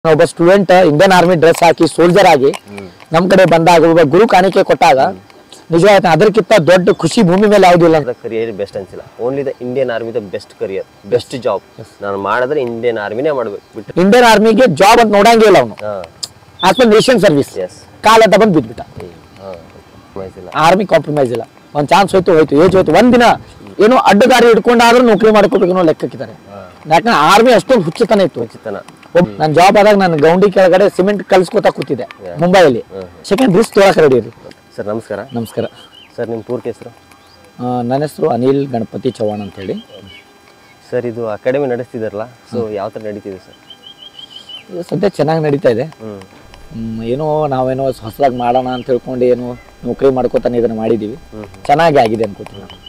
ಒಬ್ಬ student Indian army dress ಹಾಕಿ soldier ಆಗಿ ನಮ್ ಕಡೆ ಬಂದಾಗ ಒಬ್ಬ ಗುರು ಕಾಣಿಕೆ ಕೊಟ್ಟಾಗ ನಿಜವಾಗ್ಲೂ ಅದಕ್ಕಿಂತ ದೊಡ್ಡ ಖುಷಿ ಭೂಮಿ ಮೇಲೆ ಯಾವುದೂ ಇಲ್ಲ ದ ಕರಿಯರ್ ಬೆಸ್ಟ್ ಅನ್ಸಿಲ್ಲ only the Indian army the best career best job ನಾನು ಮಾಡಿದ್ರೆ ಇಂಡಿಯನ್ ಆರ್ಮಿನೇ ಮಾಡ್ಬೇಕು ಬಿಟ್ಟು ಇಂಡಿಯನ್ ಆರ್ಮಿಗೆ ಜಾಬ್ ಅಂತ ನೋಡಂಗೇ ಇಲ್ಲ ಅವನು ಹಾ ಆಸ್ ಪರ್ ನೇಷನ್ ಸರ್ವಿಸ್ ಎಸ್ ಕಾಲ ಅಂತ ಬಂದು ಬಿದ್ಬಿಟ್ಟ ಹಾ ಇಲ್ಲ ಆರ್ಮಿ ಕಾಂಪ್ರಮೈಸ್ ಇಲ್ಲ ಒಂದ್ ಚಾನ್ಸ್ ಹೋಯ್ತು ಹೋಯ್ತು ಏಜ್ ಹೋಯ್ತು ಒಂದಿನ ಏನೋ ಅಡ್ಡದಾರಿ ಹಿಡ್ಕೊಂಡಾದ್ರೂ ನೌಕರಿ ಮಾಡ್ಕೋಬೇಕು ಅನ್ನೋ ಲೆಕ್ಕಕ್ಕಿದ್ದಾರೆ ಯಾಕಂದ್ರೆ ಆರ್ಮಿ ಅಷ್ಟೊಂದು ಹುಚ್ಚತನ ಇತ್ತು ಉಚಿತನ ನಾನು ಜಾಬ್ ಆದಾಗ ನಾನು ಗೌಂಡಿ ಕೆಳಗಡೆ ಸಿಮೆಂಟ್ ಕಲ್ಸ್ಕೊತಾ ಕೂತಿದ್ದೆ ಮುಂಬೈಯಲ್ಲಿ ಸೆಕೆಂಡ್ ರಿಸ್ಕ್ ತೊಳಕ ರೆಡಿ ಇರಿ ಸರ್ ನಮಸ್ಕಾರ ನಮಸ್ಕಾರ ಸರ್ ನಿಮ್ಮ ಪೂರ್ತಿ ಹೆಸರು ಆ, ನನ್ನ ಹೆಸರು ಅನಿಲ್ ಗಣಪತಿ ಚವ್ಹಾಣ್ ಅಂತೇಳಿ ಸರ್ ಇದು ಅಕಾಡೆಮಿ ನಡೆಸ್ತಿದಾರಲ್ಲ ಸೊ ಯಾವ ಥರ ನಡೀತಿದೆ ಸರ್ ಇದು ಸದ್ಯ ಚೆನ್ನಾಗಿ ನಡೀತಾ ಇದೆ ಹ್ಞೂ ಹ್ಮ್, ಏನೋ ನಾವೇನೋ ಹೊಸದಾಗಿ ಮಾಡೋಣ ಅಂತ ತಿಳ್ಕೊಂಡು ಏನೋ ನೌಕರಿ ಮಾಡ್ಕೋತಾನೆ ಇದನ್ನ ಮಾಡಿದೀವಿ ಚೆನ್ನಾಗಿ ಆಗಿದೆ ಅನ್ಕೋತೀನಿ ನಾನು.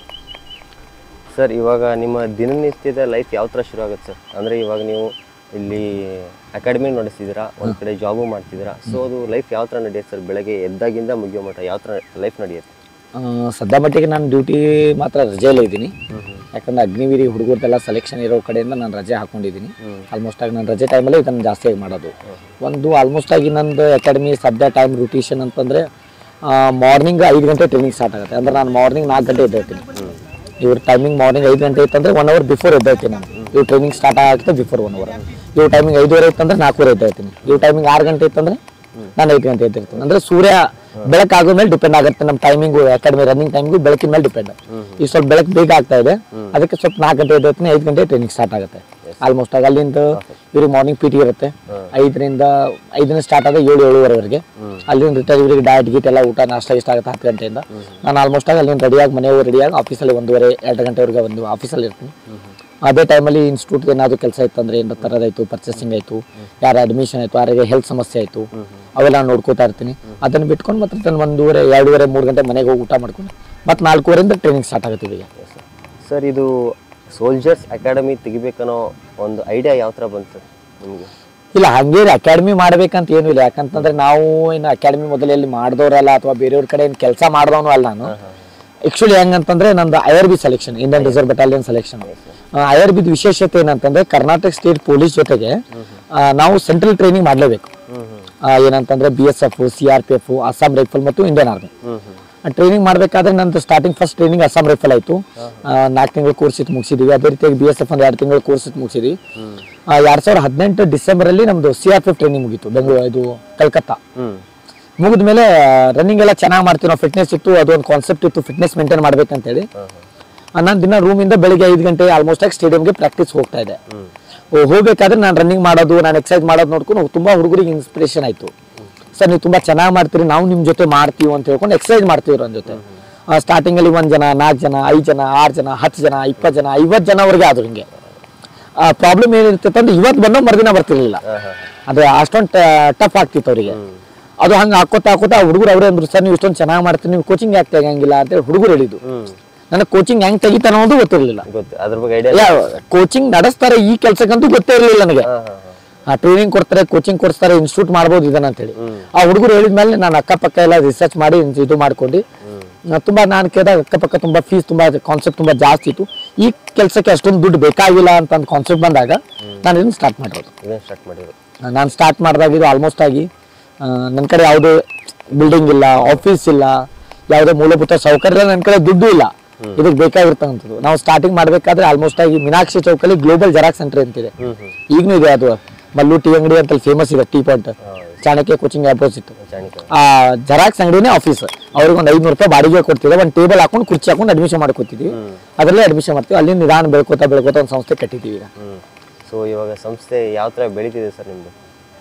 ಸರ್ ಇವಾಗ ನಿಮ್ಮ ದಿನನಿತ್ಯದ ಲೈಫ್ ಯಾವ ಥರ ಶುರು ಆಗುತ್ತೆ ಸರ್ ಅಂದರೆ ಇವಾಗ ನೀವು ಇಲ್ಲಿ ಅಕಾಡೆಮಿ ನಡೆಸ್ತಿದ್ದೀರಾ ಒಂದು ಕಡೆ ಜಾಬು ಮಾಡ್ತಿದ್ದೀರಾ ಸೊ ಅದು ಲೈಫ್ ಯಾವ ಥರ ನಡೆಯುತ್ತೆ ಸರ್ ಬೆಳಗ್ಗೆ ಎದ್ದಾಗಿಂದ ಮುಗಿಯೋ ಮಟ್ಟ ಯಾವ ಥರ ಲೈಫ್ ನಡೆಯುತ್ತೆ ಆ, ಸದ್ಯ ಮಟ್ಟಿಗೆ ನಾನು ಡ್ಯೂಟಿ ಮಾತ್ರ ರಜೆಯಲ್ಲೇ ಇದ್ದೀನಿ ಯಾಕಂದ್ರೆ ಅಗ್ನಿವೀರಿ ಹುಡುಗರ್ದೆಲ್ಲ ಸೆಲೆಕ್ಷನ್ ಇರೋ ಕಡೆಯಿಂದ ನಾನು ರಜೆ ಹಾಕೊಂಡಿದ್ದೀನಿ ಆಲ್ಮೋಸ್ಟ್ ಆಗಿ ನಾನು ರಜೆ ಟೈಮಲ್ಲಿ ಇದನ್ನು ಜಾಸ್ತಿಯಾಗಿ ಮಾಡೋದು ಒಂದು ಆಲ್ಮೋಸ್ಟ್ ಆಗಿ ನಂದು ಅಕಾಡೆಮಿ ಸದ್ಯ ಟೈಮ್ ರೂಟೇಷನ್ ಅಂತಂದರೆ ಮಾರ್ನಿಂಗ್ ಐದು ಗಂಟೆ ಟ್ರೈನಿಂಗ್ ಸ್ಟಾರ್ಟ್ ಆಗುತ್ತೆ ಅಂದ್ರೆ ನಾನು ಮಾರ್ನಿಂಗ್ ನಾಲ್ಕು ಗಂಟೆ ಎದ್ದೇಳ್ತೀನಿ ಇವ್ರ ಟೈಮಿಂಗ್ ಮಾರ್ನಿಂಗ್ ಐದು ಗಂಟೆ ಇತ್ತಂದ್ರೆ ಒನ್ ಅವರ್ ಬಿಫೋರ್ ಎದ್ದೇಳ್ತೀನಿ ನಾನು ಇವ್ರ ಟ್ರೈನಿಂಗ್ ಸ್ಟಾರ್ಟ್ ಆಗುತ್ತೆ ಬಿಫೋರ್ ಒನ್ ಅವರ್ ಇವ್ರ ಟೈಮಿಂಗ್ ಐದುವರೆ ಇತ್ತಂದ್ರೆ ನಾಲ್ಕೂವರೆ ಎದ್ದೇಳ್ತೀನಿ ಇವ್ರ ಟೈಮಿಂಗ್ ಆರು ಗಂಟೆ ಇತ್ತಂದ್ರೆ ನಾನು ಐದು ಗಂಟೆ ಎದ್ದಿರ್ತೀನಿ ಅಂದ್ರೆ ಸೂರ್ಯ ಬೆಳಕಾಗೋ ಮೇಲೆ ಡಿಪೆಂಡ್ ಆಗುತ್ತೆ ನಮ್ಮ ಟೈಮಿಂಗ್ ಅಕಾಡೆಮಿ ರನ್ನಿಂಗ್ ಟೈಮಿಂಗ್ ಬೆಳಕಿನ ಮೇಲೆ ಡಿಪೆಂಡ್ ಈಗ ಸ್ವಲ್ಪ ಬೆಳಕು ಬೇಗ ಆಗ್ತಾ ಇದೆ ಅದಕ್ಕೆ ಸ್ವಲ್ಪ ನಾಲ್ಕು ಗಂಟೆ ಎದ್ದೇಳ್ತೀನಿ ಐದು ಗಂಟೆ ಟ್ರೈನಿಂಗ್ ಸ್ಟಾರ್ಟ್ ಆಗುತ್ತೆ ಆಲ್ಮೋಸ್ಟ್ ಆಗಿ ಅಲ್ಲಿಂದ ಇವ್ರಿಗೆ ಮಾರ್ನಿಂಗ್ ಪಿ ಟಿ ಇರುತ್ತೆ ಐದರಿಂದ ಐದರಿಂದ ಸ್ಟಾರ್ಟ್ ಆದ ಏಳು ಏಳುವರೆವರೆಗೆ ಅಲ್ಲಿಂದ ರಿಟರ್ನ್ ಇವ್ರಿಗೆ ಡಯಟ್ ಗೀಟ್ ಎಲ್ಲ ಊಟ ನಾಷ್ಟ ಇಷ್ಟ ಆಗುತ್ತೆ ಹತ್ತು ಗಂಟೆಯಿಂದ ನಾನು ಆಲ್ಮೋಸ್ಟ್ ಆಗಿ ಅಲ್ಲಿಂದ ರೆಡಿಯಾಗಿ ಮನೆಯವರು ರೆಡಿಯಾಗಿ ಆಫೀಸಲ್ಲಿ ಒಂದೂವರೆ ಎರಡು ಗಂಟೆವರೆಗೆ ಒಂದು ಆಫೀಸಲ್ಲಿ ಇರ್ತೀನಿ ಅದೇ ಟೈಮಲ್ಲಿ ಇನ್ಸ್ಟಿಟ್ಯೂಟ್ ಏನಾದರೂ ಕೆಲಸ ಇತ್ತು ಅಂದ್ರೆ ಏನು ತರೋದಾಯ್ತು ಪರ್ಚೇಸಿಂಗ್ ಆಯಿತು ಯಾರ ಅಡ್ಮಿಷನ್ ಆಯಿತು ಯಾರಿಗೆ ಹೆಲ್ತ್ ಸಮಸ್ಯೆ ಆಯಿತು ಅವೆಲ್ಲ ನೋಡ್ಕೋತಾ ಇರ್ತೀನಿ ಅದನ್ನು ಬಿಟ್ಕೊಂಡು ಮತ್ತೆ ನಾನು ಒಂದೂವರೆ ಎರಡೂವರೆ ಮೂರು ಗಂಟೆ ಮನೆಗೆ ಹೋಗಿ ಊಟ ಮಾಡ್ಕೊಂಡು ಮತ್ತೆ ನಾಲ್ಕೂವರೆಯಿಂದ ಟ್ರೈನಿಂಗ್ ಸ್ಟಾರ್ಟ್ ಆಗುತ್ತೆ ಈಗ ಸರ್ ಇದು ಸೋಲ್ಜರ್ಸ್ ಅಕಾಡೆಮಿ ತೆಗಿಬೇಕನ್ನೋ ಒಂದು ಐಡಿಯಾ ಯಾವ ಥರ ಬಂತು ಸರ್ ನಿಮಗೆ ಇಲ್ಲ ಹಂಗೆ ಅಕಾಡೆಮಿ ಮಾಡ್ಬೇಕಂತ ಏನೂ ಇಲ್ಲ ಯಾಕಂತಂದ್ರೆ ನಾವು ಏನು ಅಕಾಡೆಮಿ ಮೊದಲಲ್ಲಿ ಮಾಡಿದವರಲ್ಲ ಅಥವಾ ಬೇರೆಯವ್ರ ಕಡೆ ಏನು ಕೆಲಸ ಮಾಡಿದವನು ಅಲ್ಲ ನಾನು ಆಕ್ಚುಲಿ ಹೆಂಗಂತಂದ್ರೆ ನಂದು I R B selection Indian reserve battalion selection I R B ವಿಶೇಷತೆ ಏನಂತಂದ್ರೆ ಕರ್ನಾಟಕ ಸ್ಟೇಟ್ ಪೊಲೀಸ್ ಜೊತೆಗೆ ಆ, ನಾವು ಸೆಂಟ್ರಲ್ ಟ್ರೈನಿಂಗ್ ಮಾಡಲೇಬೇಕು ಏನಂತಂದ್ರೆ B S F C R P F Assam rifle ಮತ್ತು ಇಂಡಿಯನ್ ಆರ್ಮಿ ಹ್ಞೂ ಹ್ಞೂ ಟ್ರೈನಿಂಗ್ ಮಾಡ್ಬೇಕಾದ್ರೆ ನಂದು starting first training Assam rifle ಆಯ್ತು ನಾಲ್ಕು ತಿಂಗಳು ಕೋರ್ಸ್ ಇತ್ತು ಮುಗಿಸಿದ್ವಿ ಅದೇ ರೀತಿಯಾಗಿ ಬಿ ಎಸ್ ಎಫ್ ಒಂದು ಎರಡು ತಿಂಗಳು ಕೋರ್ಸ್ ಇತ್ತು ಮುಗಿಸಿದ್ವಿ ಎರಡ್ ಸಾವಿರದ ಹದಿನೆಂಟು ಡಿಸೆಂಬರ್ ಅಲ್ಲಿ ನಮ್ದು C R P F training ಮುಗೀತು ಬೆಂಗಳೂರು ಇದು ಕಲ್ಕತ್ತಾ ಹ್ಞೂ ಮುಗಿದ ಮೇಲೆ ರನ್ನಿಂಗ್ ಎಲ್ಲ ಚೆನ್ನಾಗಿ ಮಾಡ್ತೀವಿ ನಾವು ಫಿಟ್ನೆಸ್ ಇತ್ತು ಅದೊಂದು ಕಾನ್ಸೆಪ್ಟ್ ಇತ್ತು ಫಿಟ್ನೆಸ್ ಮೇಂಟೈನ್ ಮಾಡ್ಬೇಕಂತೇಳಿ ನಾನು ದಿನ ರೂಮಿಂದ ಬೆಳಿಗ್ಗೆ ಐದು ಗಂಟೆ ಆಲ್ಮೋಸ್ಟ್ ಆಗಿ ಸ್ಟೇಡಿಯಂಗೆ ಪ್ರಾಕ್ಟೀಸ್ ಹೋಗ್ತಾ ಇದ್ದೆ ಓ, ಹೋಗ್ಬೇಕಾದ್ರೆ ನಾನು ರನ್ನಿಂಗ್ ಮಾಡೋದು ನಾನು ಎಕ್ಸರ್ಸೈಸ್ ಮಾಡೋದು ನೋಡ್ಕೊಂಡು ತುಂಬಾ ಹುಡುಗರಿಗೆ ಇನ್ಸ್ಪಿರೇಷನ್ ಆಯ್ತು ಸರ್ ನೀವು ತುಂಬಾ ಚೆನ್ನಾಗಿ ಮಾಡ್ತೀರಿ ನಾವು ನಿಮ್ಮ ಜೊತೆ ಮಾಡ್ತೀವಿ ಅಂತ ಹೇಳ್ಕೊಂಡು ಎಕ್ಸರ್ಸೈಸ್ ಮಾಡ್ತೀವಿ ನನ್ನ ಜೊತೆ ಸ್ಟಾರ್ಟಿಂಗ್ ಅಲ್ಲಿ ಒಂದ್ ಜನ ನಾಲ್ಕು ಜನ ಐದು ಜನ ಆರು ಜನ ಹತ್ತು ಜನ ಇಪ್ಪತ್ತು ಜನ ಐವತ್ತು ಜನವರೆಗೆ ಆದ್ರು ಹಿಂಗೆ ಪ್ರಾಬ್ಲಮ್ ಏನಿರ್ತೈತೆ ಅಂದ್ರೆ ಇವತ್ತು ಬಂದೋ ಮರುದಿನ ಬರ್ತಿರ್ಲಿಲ್ಲ ಅದು ಅಷ್ಟೊಂದು ಟಫ್ ಆಗ್ತಿತ್ತು ಅವರಿಗೆ ಅದು ಹಂಗೆ ಹಾಕೋತಾ ಹಾಕೋತಾ ಹುಡುಗರು ಅವರೇ ಅಂದ್ರು ಸರ್ ನೀವು ಇಷ್ಟೊಂದು ಚೆನ್ನಾಗಿ ಮಾಡ್ತೀರಿ ನೀವು ಕೋಚಿಂಗ್ ಯಾಕೆ ತೆಗಂಗಿಲ್ಲ ಅಂತೇಳಿ ಹುಡುಗರು ಹೇಳಿದ್ದು ಹ್ಞೂ ನನಗೆ ಕೋಚಿಂಗ್ ಹೆಂಗ್ ತೆಗಿತಾನ ಅನ್ನೋದು ಗೊತ್ತಿರಲಿಲ್ಲ ಗೊತ್ತು ಅದ್ರ ಬಗ್ಗೆ ಐಡಿಯಾ ಕೋಚಿಂಗ್ ನಡೆಸ್ತಾರೆ ಈ ಕೆಲ್ಸಕ್ಕಂತೂ ಗೊತ್ತೇ ಇರಲಿಲ್ಲ ನನಗೆ ಹಾಂ ಹಾಂ ಆ ಟ್ರೈನಿಂಗ್ ಕೊಡ್ತಾರೆ ಕೋಚಿಂಗ್ ಕೊಡಿಸ್ತಾರೆ ಇನ್ಸ್ಟಿಟ್ಯೂಟ್ ಮಾಡ್ಬೋದು ಇದನ್ನ ಅಂತೇಳಿ ಆ ಹುಡುಗರು ಹೇಳಿದ್ಮೇಲೆ ನಾನು ಅಕ್ಕಪಕ್ಕ ಎಲ್ಲ ರಿಸರ್ಚ್ ಮಾಡಿ ಇದು ಮಾಡ್ಕೊಂಡು ನಾ ತುಂಬಾ ನಾನು ಕೇಳಿದಾಗ ಅಕ್ಕಪಕ್ಕ ತುಂಬಾ ಫೀಸ್ ತುಂಬಾ ಕಾನ್ಸೆಪ್ಟ್ ತುಂಬಾ ಜಾಸ್ತಿ ಇತ್ತು ಈ ಕೆಲಸಕ್ಕೆ ಅಷ್ಟೊಂದು ದುಡ್ಡು ಬೇಕಾಗಿಲ್ಲ ಅಂತ ಒಂದು ಕಾನ್ಸೆಪ್ಟ್ ಬಂದಾಗ ನಾನು ಇದನ್ನ ಸ್ಟಾರ್ಟ್ ಮಾಡಿರೋದು ಇದನ್ನ ಸ್ಟಾರ್ಟ್ ಮಾಡಿದ್ರು ನಾನು ಸ್ಟಾರ್ಟ್ ಮಾಡಿದಾಗ ಇದು ಆಲ್ಮೋಸ್ಟ್ ಆಗಿ ನನ್ನ ಕಡೆ ಯಾವುದೇ ಬಿಲ್ಡಿಂಗ್ ಇಲ್ಲ ಆಫೀಸ್ ಇಲ್ಲ ಯಾವುದೇ ಮೂಲಭೂತ ಸೌಕರ್ಯ ನನ್ನ ಕಡೆ ದುಡ್ಡು ಇಲ್ಲ ಇದಕ್ಕೆ ಬೇಕಾಗಿರ್ತಕ್ಕಂಥದ್ದು ನಾವು ಸ್ಟಾರ್ಟಿಂಗ್ ಮಾಡಬೇಕಾದ್ರೆ ಆಲ್ಮೋಸ್ಟ್ ಆಗಿ ಮೀನಾಕ್ಷಿ ಚೌಕಲ್ಲಿ ಗ್ಲೋಬಲ್ ಜೆರಾಕ್ಸ್ ಸೆಂಟರ್ ಅಂತಿದೆ ಹ್ಞೂ ಹ್ಞೂ ಈಗಲೂ ಇದೆ ಅದು ಮಲ್ಲು ಟೀ ಅಂಗಡಿ ಅಂತ ಫೇಮಸ್ ಇದೆ tea point Chanakya coaching opposite Chanakya ಆ ಜೆರಾಕ್ಸ್ ಅಂಗಡಿನೇ ಆಫೀಸ್ ಅವ್ರಿಗೆ ಒಂದು ಐನೂರು ರೂಪಾಯಿ ಬಾಡಿಗೆ ಕೊಡ್ತಿದ್ದೆ ಒಂದು ಟೇಬಲ್ ಹಾಕೊಂಡು ಕುರ್ಚಿ ಹಾಕೊಂಡು ಅಡ್ಮಿಷನ್ ಮಾಡ್ಕೊತಿದ್ವಿ ಅದರಲ್ಲೇ ಅಡ್ಮಿಷನ್ ಮಾಡ್ತೀವಿ ಅಲ್ಲಿ ನಿಧಾನ ಬೆಳ್ಕೋತಾ ಬೆಳ್ಕೋತಾ ಒಂದು ಸಂಸ್ಥೆ ಕಟ್ಟಿದ್ದೀವಿ ಈಗ ಹ್ಞೂ ಸೊ ಇವಾಗ ಸಂಸ್ಥೆ ಯಾವ ಥರ ಬೆಳೀತಿದೆ ಸರ್ ನಿಮ್ಮದು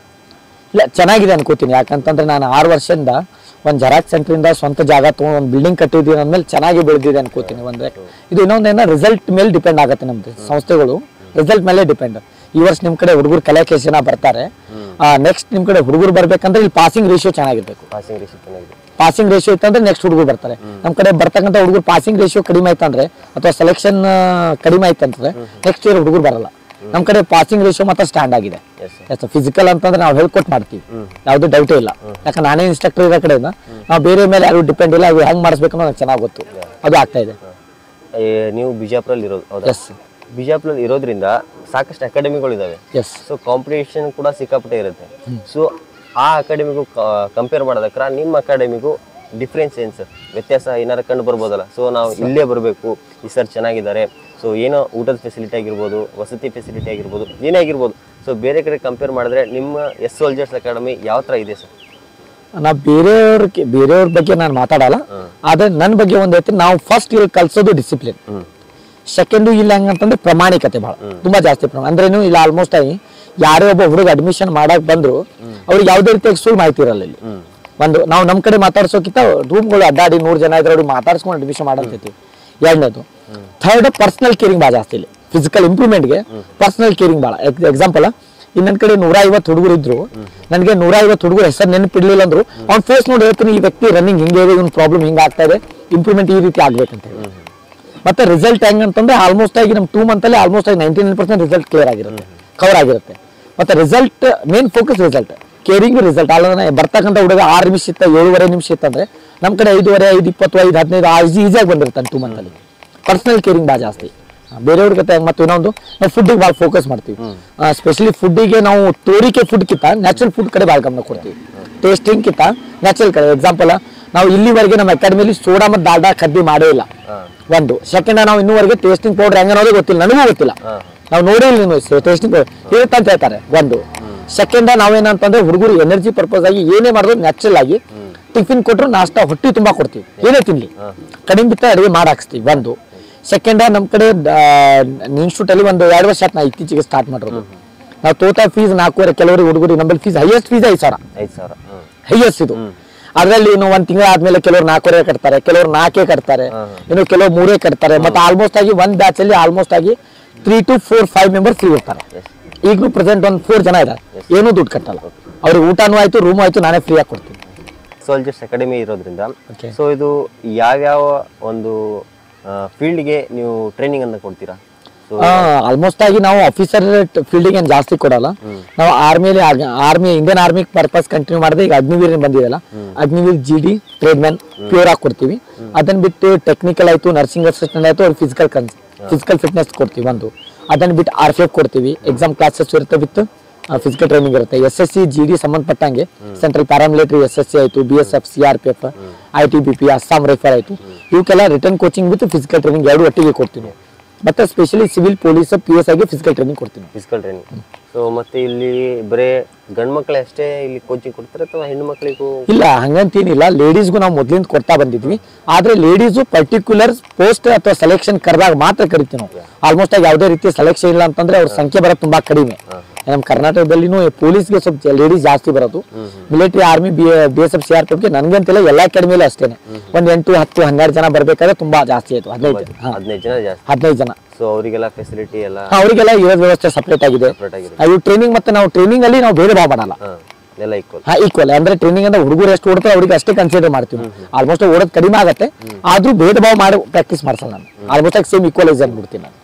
ಇಲ್ಲ ಚೆನ್ನಾಗಿದೆ ಅನ್ಕೋತೀನಿ ಯಾಕಂತಂದ್ರೆ ನಾನು ಆರು ವರ್ಷದಿಂದ ಒಂದು ಜೆರಾಕ್ಸ್ ಸೆಂಟ್ರಿಂದ ಸ್ವಂತ ಜಾಗ ತೊಗೊಂಡು ಒಂದು ಬಿಲ್ಡಿಂಗ್ ಕಟ್ಟಿದ್ದೀನಿ ಅಂದ್ಮೇಲೆ ಚೆನ್ನಾಗಿ ಬೆಳೆದಿದೆ ಅನ್ಕೋತೀನಿ ಒಂದು ಇದು ಇನ್ನೊಂದೇನ ರಿಸಲ್ಟ್ ಮೇಲೆ ಡಿಪೆಂಡ್ ಆಗುತ್ತೆ ನಮ್ದು ಸಂಸ್ಥೆಗಳು ರಿಸಲ್ಟ್ ಮೇಲೆ ಡಿಪೆಂಡ್ ಈ ವರ್ಷ ನಿಮ್ಮ ಕಡೆ ಹುಡುಗರು ಕಲಿಯೋಕೆ ಎಷ್ಟು ಜನ ಬರ್ತಾರೆ ನೆಕ್ಸ್ಟ್ ನಿಮ್ಮ ಕಡೆ ಹುಡುಗರು ಬರ್ಬೇಕಂದ್ರೆ ಇಲ್ಲಿ ಪಾಸಿಂಗ್ ರೇಷಿಯೋ ಚೆನ್ನಾಗಿರ್ಬೇಕು ಪಾಸಿಂಗ್ ರೇಷಿಯೋ ಚೆನ್ನಾಗಿದೆ ಪಾಸಿಂಗ್ ರೇಷಿಯೋ ಇತ್ತಂದ್ರೆ ನೆಕ್ಸ್ಟ್ ಹುಡುಗರು ಬರ್ತಾರೆ ನಮ್ಮ ಕಡೆ ಬರ್ತಕ್ಕಂಥ ಹುಡುಗರು ಪಾಸಿಂಗ್ ರೇಷಿಯೋ ಕಡಿಮೆ ಆಯ್ತಂದ್ರೆ ಅಥವಾ ಸೆಲೆಕ್ಷನ್ ಕಡಿಮೆ ಆಯ್ತಂದ್ರೆ ನೆಕ್ಸ್ಟ್ ಇಯರ್ ಹುಡುಗರು ಬರಲ್ಲ ನಮ್ಮ ಕಡೆ ಪಾಸಿಂಗ್ ರೇಷಿಯೋ ಮಾತ್ರ ಸ್ಟ್ಯಾಂಡ್ ಆಗಿದೆ ಎಸ್ ಎಸ್ ಫಿಸಿಕಲ್ ಅಂತಂದ್ರೆ ನಾವು ಹೇಳ್ಕೊಟ್ ಮಾಡ್ತೀವಿ ಯಾವುದೇ ಡೌಟೇ ಇಲ್ಲ ಯಾಕಂದ್ರೆ ನಾನೇ ಇನ್ಸ್ಟ್ರಕ್ಟರ್ ಇರೋ ಕಡೆಯಿಂದ ನಾವು ಬೇರೆ ಮೇಲೆ ಯಾರು ಡಿಪೆಂಡ್ ಇಲ್ಲ ಅದು ಹೆಂಗ್ ಮಾಡಿಸ್ಬೇಕು ಅನ್ನೋದು ನನಗೆ ಚೆನ್ನಾಗಿ ಗೊತ್ತು ಅದು ಆಗ್ತಾ ಇದೆ ನೀವು ಬಿಜಾಪುರಲ್ಲಿ ಇರೋದು ಹೌದಾ ಎಸ್ ಬಿಜಾಪುರಲ್ಲಿ ಇರೋದ್ರಿಂದ ಸಾಕಷ್ಟು ಅಕಾಡೆಮಿಗಳಿದಾವೆ ಎಸ್ ಸೊ ಕಾಂಪಿಟೇಷನ್ ಕೂಡ ಸಿಕ್ಕಾಪಟ್ಟೆ ಇರುತ್ತೆ ಸೊ ಆ ಅಕಾಡೆಮಿಗೂ ಕಂಪೇರ್ ಮಾಡೋದಕ್ರ ನಿಮ್ಮ ಅಕಾಡೆಮಿಗೂ ಡಿಫ್ರೆನ್ಸ್ ಏನು ಸರ್ ವ್ಯತ್ಯಾಸ ಏನಾರ ಕಂಡು ಬರ್ಬೋದಲ್ಲ ಸೊ ನಾವು ಇಲ್ಲೇ ಬರಬೇಕು ಈ ಸರ್ ಚೆನ್ನಾಗಿದ್ದಾರೆ ಸೊ ಏನೋ ಊಟದ ಫೆಸಿಲಿಟಿ ಆಗಿರ್ಬೋದು ವಸತಿ ಫೆಸಿಲಿಟಿ ಆಗಿರ್ಬೋದು ಏನೇ ಆಗಿರ್ಬೋದು ಸೊ ಬೇರೆ ಕಡೆ ಕಂಪೇರ್ ಮಾಡಿದ್ರೆ ನಿಮ್ಮ ಎಸ್ ಸೋಲ್ಜರ್ಸ್ ಅಕಾಡೆಮಿ ಯಾವ ಥರ ಇದೆ ಸರ್ ನಾ ಬೇರೆಯವ್ರ ಬೇರೆಯವ್ರ ಬಗ್ಗೆ ನಾನು ಮಾತಾಡಲ್ಲ ಆದ್ರೆ ನನ್ನ ಬಗ್ಗೆ ಒಂದ್ ಐತಿ ನಾವು ಫಸ್ಟ್ ಇಲ್ಲಿ ಕಲ್ಸೋದು ಡಿಸಿಪ್ಲಿನ್ ಹ್ಞೂ ಸೆಕೆಂಡ್ ಇಲ್ಲ ಹೆಂಗಂತಂದ್ರೆ ಪ್ರಾಮಾಣಿಕತೆ ಬಹಳ ತುಂಬಾ ಜಾಸ್ತಿ ಪ್ರಮಾಣ ಅಂದ್ರೇನು ಇಲ್ಲ ಆಲ್ಮೋಸ್ಟ್ ಆಗಿ ಯಾರೇ ಒಬ್ಬ ಹುಡುಗ ಅಡ್ಮಿಷನ್ ಮಾಡಕ್ ಬಂದ್ರು ಅವ್ರಿಗೆ ಯಾವುದೇ ರೀತಿಯಾಗಿ ಸುಳ್ಳು ಮಾಹಿತಿ ಇರಲ್ಲ ಇಲ್ಲಿ ಹ್ಞೂ ಒಂದು ನಾವು ನಮ್ಮ ಕಡೆ ಮಾತಾಡ್ಸೋಕ್ಕಿಂತ ರೂಮ್ಗಳು ಅಡ್ಡಾಡಿ ನೂರು ಜನ ಇದ್ರೆ ಅವ್ರಿಗೆ ಮಾತಾಡ್ಸ್ಕೊಂಡು ಅಡ್ಮಿಷನ್ ಮಾಡಂತೈತಿ ಎರಡನೇದು ಥರ್ಡ್ ಪರ್ಸನಲ್ ಕೇರಿಂಗ್ ಭಾಳ ಜಾಸ್ತಿ ಇಲ್ಲಿ ಫಿಸಿಕಲ್ ಇಂಪ್ರೂವ್ಮೆಂಟ್ಗೆ ಪರ್ಸನಲ್ ಕೇರಿಂಗ್ ಭಾಳ ಎಕ್ಸಾಂಪಲ್ ಇನ್ನು ನನ್ನ ಕಡೆ ನೂರ ಐವತ್ತು ಹುಡುಗರು ಇದ್ರು ನನಗೆ ನೂರ ಐವತ್ತು ಹುಡುಗರು ಹೆಸರು ನೆನಪಿಡ್ಲಿಲ್ಲ ಅಂದ್ರು ಅವ್ನ ಫೇಸ್ ನೋಡಿ ಹೇಳ್ತೀನಿ ಈ ವ್ಯಕ್ತಿ ರನ್ನಿಂಗ್ ಹಿಂಗೆ ಇದೆ ಇವ್ನ ಪ್ರಾಬ್ಲಮ್ ಹಿಂಗೆ ಆಗ್ತಾ ಇದೆ ಇಂಪ್ರೂವ್ಮೆಂಟ್ ಈ ರೀತಿ ಆಗ್ಬೇಕಂತ ಹೇಳಿ ಮತ್ತೆ ರಿಸಲ್ಟ್ ಹೆಂಗಂತಂದ್ರೆ ಆಲ್ಮೋಸ್ಟ್ ಆಗಿ ನಮ್ಮ ಟೂ ಮಂತ್ ಅಲ್ಲಿ ಆಲ್ಮೋಸ್ಟ್ ಆಗಿ ninety nine percent result clear ಆಗಿರುತ್ತೆ ಕವರ್ ಆಗಿರುತ್ತೆ ಮತ್ತೆ result main focus result caring result ಅಲ್ಲ ಬರ್ತಕ್ಕಂಥ ಹುಡುಗ ಆರು ನಿಮಿಷ ಇತ್ತ ಏಳುವರೆ ನಿಮಿಷ ಇತ್ತಂದ್ರೆ ನಮ್ಮ ಕಡೆ ಐದುವರೆ ಐದು ಇಪ್ಪತ್ತು ಐದು ಹದಿನೈದು ಈಸಿ ಈಸಿಯಾಗಿ ಬಂದಿರ್ತಾನೆ ಟೂ ಮಂತ್ ಅಲ್ಲಿ ಪರ್ಸನಲ್ ಕೇರಿಂಗ್ ಭಾಳ ಜಾಸ್ತಿ ಬೇರೆಯವ್ರ ಕತೆ ಮತ್ತೆ ಇನ್ನೊಂದು ನಾವು ಫುಡ್ಡಿಗೆ ಭಾಳ ಫೋಕಸ್ ಮಾಡ್ತೀವಿ ಸ್ಪೆಷಲಿ ಫುಡ್ಡಿಗೆ ನಾವು ತೋರಿಕೆ ಫುಡ್ ಕಿಂತ ನ್ಯಾಚುರಲ್ ಫುಡ್ ಕಡೆ ಭಾಳ ಗಮನ ಕೊಡ್ತೀವಿ ಟೇಸ್ಟಿಂಗ್ ಕಿಂತ ನ್ಯಾಚುರಲ್ ಕಡೆ ಎಕ್ಸಾಂಪಲ್ ನಾವು ಇಲ್ಲಿವರೆಗೆ ನಮ್ಮ ಅಕಾಡೆಮಿಲಿ ಸೋಡಾ ಮತ್ತು ಡಾಲ್ಡಾ ಖದ್ದಿ ಮಾಡೇ ಇಲ್ಲ ಹಾಂ ಒಂದು ಸೆಕೆಂಡ್ ನಾವು ಇನ್ನೂವರೆಗೆ ಟೇಸ್ಟಿಂಗ್ ಪೌಡರ್ ಹೆಂಗ ಅನ್ನೋದೇ ಗೊತ್ತಿಲ್ಲ ನನಗೂ ಗೊತ್ತಿಲ್ಲ ಹಾಂ ನಾವು ನೋಡಿಲ್ಲ ನೀವು ಟೇಸ್ಟಿಂಗ್ ಪೌಡರ್ ಇರುತ್ತೆ ಅಂತ ಹೇಳ್ತಾರೆ ಒಂದು ಸೆಕೆಂಡ್ ನಾವೇನಂತಂದ್ರೆ ಹುಡುಗರು ಎನರ್ಜಿ ಪರ್ಪಸ್ ಆಗಿ ಏನೇ ಮಾಡಿದ್ರು ನ್ಯಾಚುರಲ್ ಆಗಿ ಟಿಫಿನ್ ಕೊಟ್ಟರು ನಾಷ್ಟ ಹೊಟ್ಟಿ ತುಂಬಾ ಕೊಡ್ತೀವಿ ಏನೇ ತಿನ್ಲಿ ಕಡಿಮೆ ಬಿತ್ತ ಅಡುಗೆ ಮಾಡಾಕ್ಸ್ತೀವಿ ಒಂದು ಸೆಕೆಂಡ್ ನಮ್ಮ ಕಡೆ ಇನ್ಸ್ಟಿಟ್ಯೂಟ್ ಅಲ್ಲಿ ಒಂದು ಎರಡು ವರ್ಷ ಆಯ್ತು ನಾ ಇತ್ತೀಚೆಗೆ ಸ್ಟಾರ್ಟ್ ಮಾಡಿರೋದು ನಾವು ತೋತಾ ಫೀಸ್ ನಾಲ್ಕೂವರೆ ಕೆಲವರಿಗೆ ಹುಡುಗರು ನಮ್ಮಲ್ಲಿ ಫೀಸ್ ಹೈಯೆಸ್ಟ್ ಫೀಸ್ ಐದು ಸಾವಿರ ಐದು ಸಾವಿರ ಹ್ಞೂ ಹೈಯೆಸ್ಟ್ ಇದು ಅದರಲ್ಲಿ ಇನ್ನು ಒಂದ್ ತಿಂಗಳ ಆದ್ಮೇಲೆ ಕೆಲವರು ನಾಲ್ಕೂವರೆ ಕಟ್ತಾರೆ ಕೆಲವರು ನಾಲ್ಕೇ ಕಟ್ತಾರೆ ಇನ್ನು ಕೆಲವರು ಮೂರೇ ಕಟ್ತಾರೆ ಮತ್ತೆ ಆಲ್ಮೋಸ್ಟ್ ಆಗಿ ಒಂದ್ ಬ್ಯಾಚ್ ಅಲ್ಲಿ ಆಲ್ಮೋಸ್ಟ್ ಆಗಿ three to four five members free ಇರ್ತಾರೆ ಎಸ್ ಈಗಲೂ ಪ್ರೆಸೆಂಟ್ ಒಂದ್ ಫೋರ್ ಜನ ಇದ್ದಾರೆ ಏನೂ ದುಡ್ಡು ಕಟ್ಟಲ್ಲ ಅವ್ರಿಗೆ ಊಟನೂ ಆಯ್ತು ರೂಮು ಆಯ್ತು ನಾನೇ ಫ್ರೀ ಆಗಿ ಕೊಡ್ತೀನಿ ಸೋಲ್ಜರ್ಸ್ ಅಕಾಡೆಮಿ ಇರೋದ್ರಿಂದ Okay. ಸೊ ಇದು ಯಾವ್ಯಾವ ಒಂದು ಫೀಲ್ಡ್ಗೆ ನೀವು ಟ್ರೈನಿಂಗ್ ಅನ್ನ ಕೊಡ್ತೀರಾ ಸೊ ಆಲ್ಮೋಸ್ಟ್ ಆಗಿ ನಾವು ಆಫೀಸರ್ ಫೀಲ್ಡಿಗೆ ಏನು ಜಾಸ್ತಿ ಕೊಡಲ್ಲ ನಾವು ಆರ್ಮಿಲಿ army Indian army purpose continue ಮಾಡಿದ್ರೆ ಈಗ ಅಗ್ನಿವೀರ್ ಬಂದಿದೆಯಲ್ಲ Agniveer G D trade man pure ಆಗಿ ಕೊಡ್ತೀವಿ ಅದನ್ನ ಬಿಟ್ಟು ಟೆಕ್ನಿಕಲ್ ಆಯ್ತು ನರ್ಸಿಂಗ್ ಅಸಿಸ್ಟೆಂಟ್ ಆಯ್ತು ಅವ್ರಿಗೆ ಫಿಸಿಕಲ್ ಫಿಸಿಕಲ್ ಫಿಟ್ನೆಸ್ ಕೊಡ್ತೀವಿ ಒಂದು ಅದನ್ನ ಬಿಟ್ಟು ಆರ್ ಪಿ ಎಫ್ ಕೊಡ್ತೀವಿ ಎಕ್ಸಾಮ್ ಕ್ಲಾಸಸ್ ಇರುತ್ತೆ ವಿತ್ ಫಿಸಿಕಲ್ ಟ್ರೈನಿಂಗ್ ಇರುತ್ತೆ S S C G D ಸಂಬಂಧಪಟ್ಟಂಗೆ central paramilitary S S C ಆಯ್ತು B S F C R P F I T B P Assam rifle ಆಯ್ತು ಇವಕ್ಕೆಲ್ಲ written coaching with physical training ಎರಡು ಒಟ್ಟಿಗೆ ಕೊಡ್ತೀವಿ ಮತ್ತೆ specially civil police P S ಆಗಿ physical training ಕೊಡ್ತೀನಿ ಫಿಸಿಕಲ್ ಟ್ರೈನಿಂಗ್ ಸೊ ಮತ್ತೆ ಇಲ್ಲಿ ಬರೇ ಗಂಡು ಮಕ್ಕಳೇ ಅಷ್ಟೇ ಇಲ್ಲಿ ಕೋಚಿಂಗ್ ಕೊಡ್ತಾರೆ ಅಥವಾ ಹೆಣ್ಣು ಮಕ್ಕಳಿಗೂ ಇಲ್ಲ ಹಂಗಂತೇನಿಲ್ಲ ಲೇಡೀಸ್ಗೂ ನಾವು ಮೊದ್ಲಿಂದ ಕೊಡ್ತಾ ಬಂದಿದ್ವಿ ಆದ್ರೆ ಲೇಡೀಸು ಪರ್ಟಿಕ್ಯುಲರ್ ಪೋಸ್ಟ್ ಅಥವಾ ಸೆಲೆಕ್ಷನ್ ಕರೆದಾಗ ಮಾತ್ರ ಕರಿತೀವಿ ನಾವು ಆಲ್ಮೋಸ್ಟ್ ಆಗಿ ಯಾವುದೇ ರೀತಿ ಸೆಲೆಕ್ಷನ್ ಇಲ್ಲ ಅಂತಂದ್ರೆ ಅವ್ರ ಸಂಖ್ಯೆ ಬರೋದು ತುಂಬಾ ಕಡಿಮೆ ನಮ್ಮ ಕರ್ನಾಟಕದಲ್ಲಿನೂ ಪೊಲೀಸ್ಗೆ ಸ್ವಲ್ಪ ಲೇಡೀಸ್ ಜಾಸ್ತಿ ಬರೋದು military army B B S F C R P ನನಗಂತಿಲ್ಲ ಎಲ್ಲ ಅಕಾಡೆಮಿಲೂ ಅಷ್ಟೇನೆ ಒಂದ್ ಎಂಟು ಹತ್ತು ಹನ್ನೆರಡು ಜನ ಬರ್ಬೇಕಾದ್ರೆ ತುಂಬಾ ಜಾಸ್ತಿ ಆಯ್ತು ಹದಿನೈದು ಹಾ ಹದಿನೈದು ಜನ ಜಾಸ್ತಿ ಹದಿನೈದು ಜನ ಸೊ ಅವರಿಗೆಲ್ಲ ಫೆಸಿಲಿಟಿ ಎಲ್ಲ ಹಾ, ಅವರಿಗೆಲ್ಲ ಇರೋದ್ ವ್ಯವಸ್ಥೆ ಸಪ್ರೇಟ್ ಆಗಿದೆ ಸಪ್ರೇಟ್ ಆಗಿದೆ ಇವು ಟ್ರೈನಿಂಗ್ ಮತ್ತೆ ನಾವು ಟ್ರೈನಿಂಗ್ ಅಲ್ಲಿ ನಾವು ಭೇದ ಭಾವ ಮಾಡಲ್ಲ ಹಾಂ ಎಲ್ಲ ಈಕ್ವಲ್ ಹಾ ಈಕ್ವಲ್ ಅಂದ್ರೆ ಟ್ರೈನಿಂಗ್ ಅಂದ್ರೆ ಹುಡುಗರು ಎಷ್ಟು ಓಡ್ತಾರೆ ಅವ್ರಿಗೆ ಅಷ್ಟೇ ಕನ್ಸಿಡರ್ ಮಾಡ್ತೀವಿ ಆಲ್ಮೋಸ್ಟ್ ಓಡೋದು ಕಡಿಮೆ ಆಗತ್ತೆ ಆದ್ರೂ ಭೇದ ಭಾವ ಮಾಡಿ ಪ್ರಾಕ್ಟೀಸ್ ಮಾಡ್ಸಲ್ಲ ನಾನು ಆಲ್ಮೋಸ್ಟ್ ಆಗಿ ಸೇಮ್ ಈಕ್ವಲೈಸ್ ಬಿಡ್ತೀನಿ ನಾನು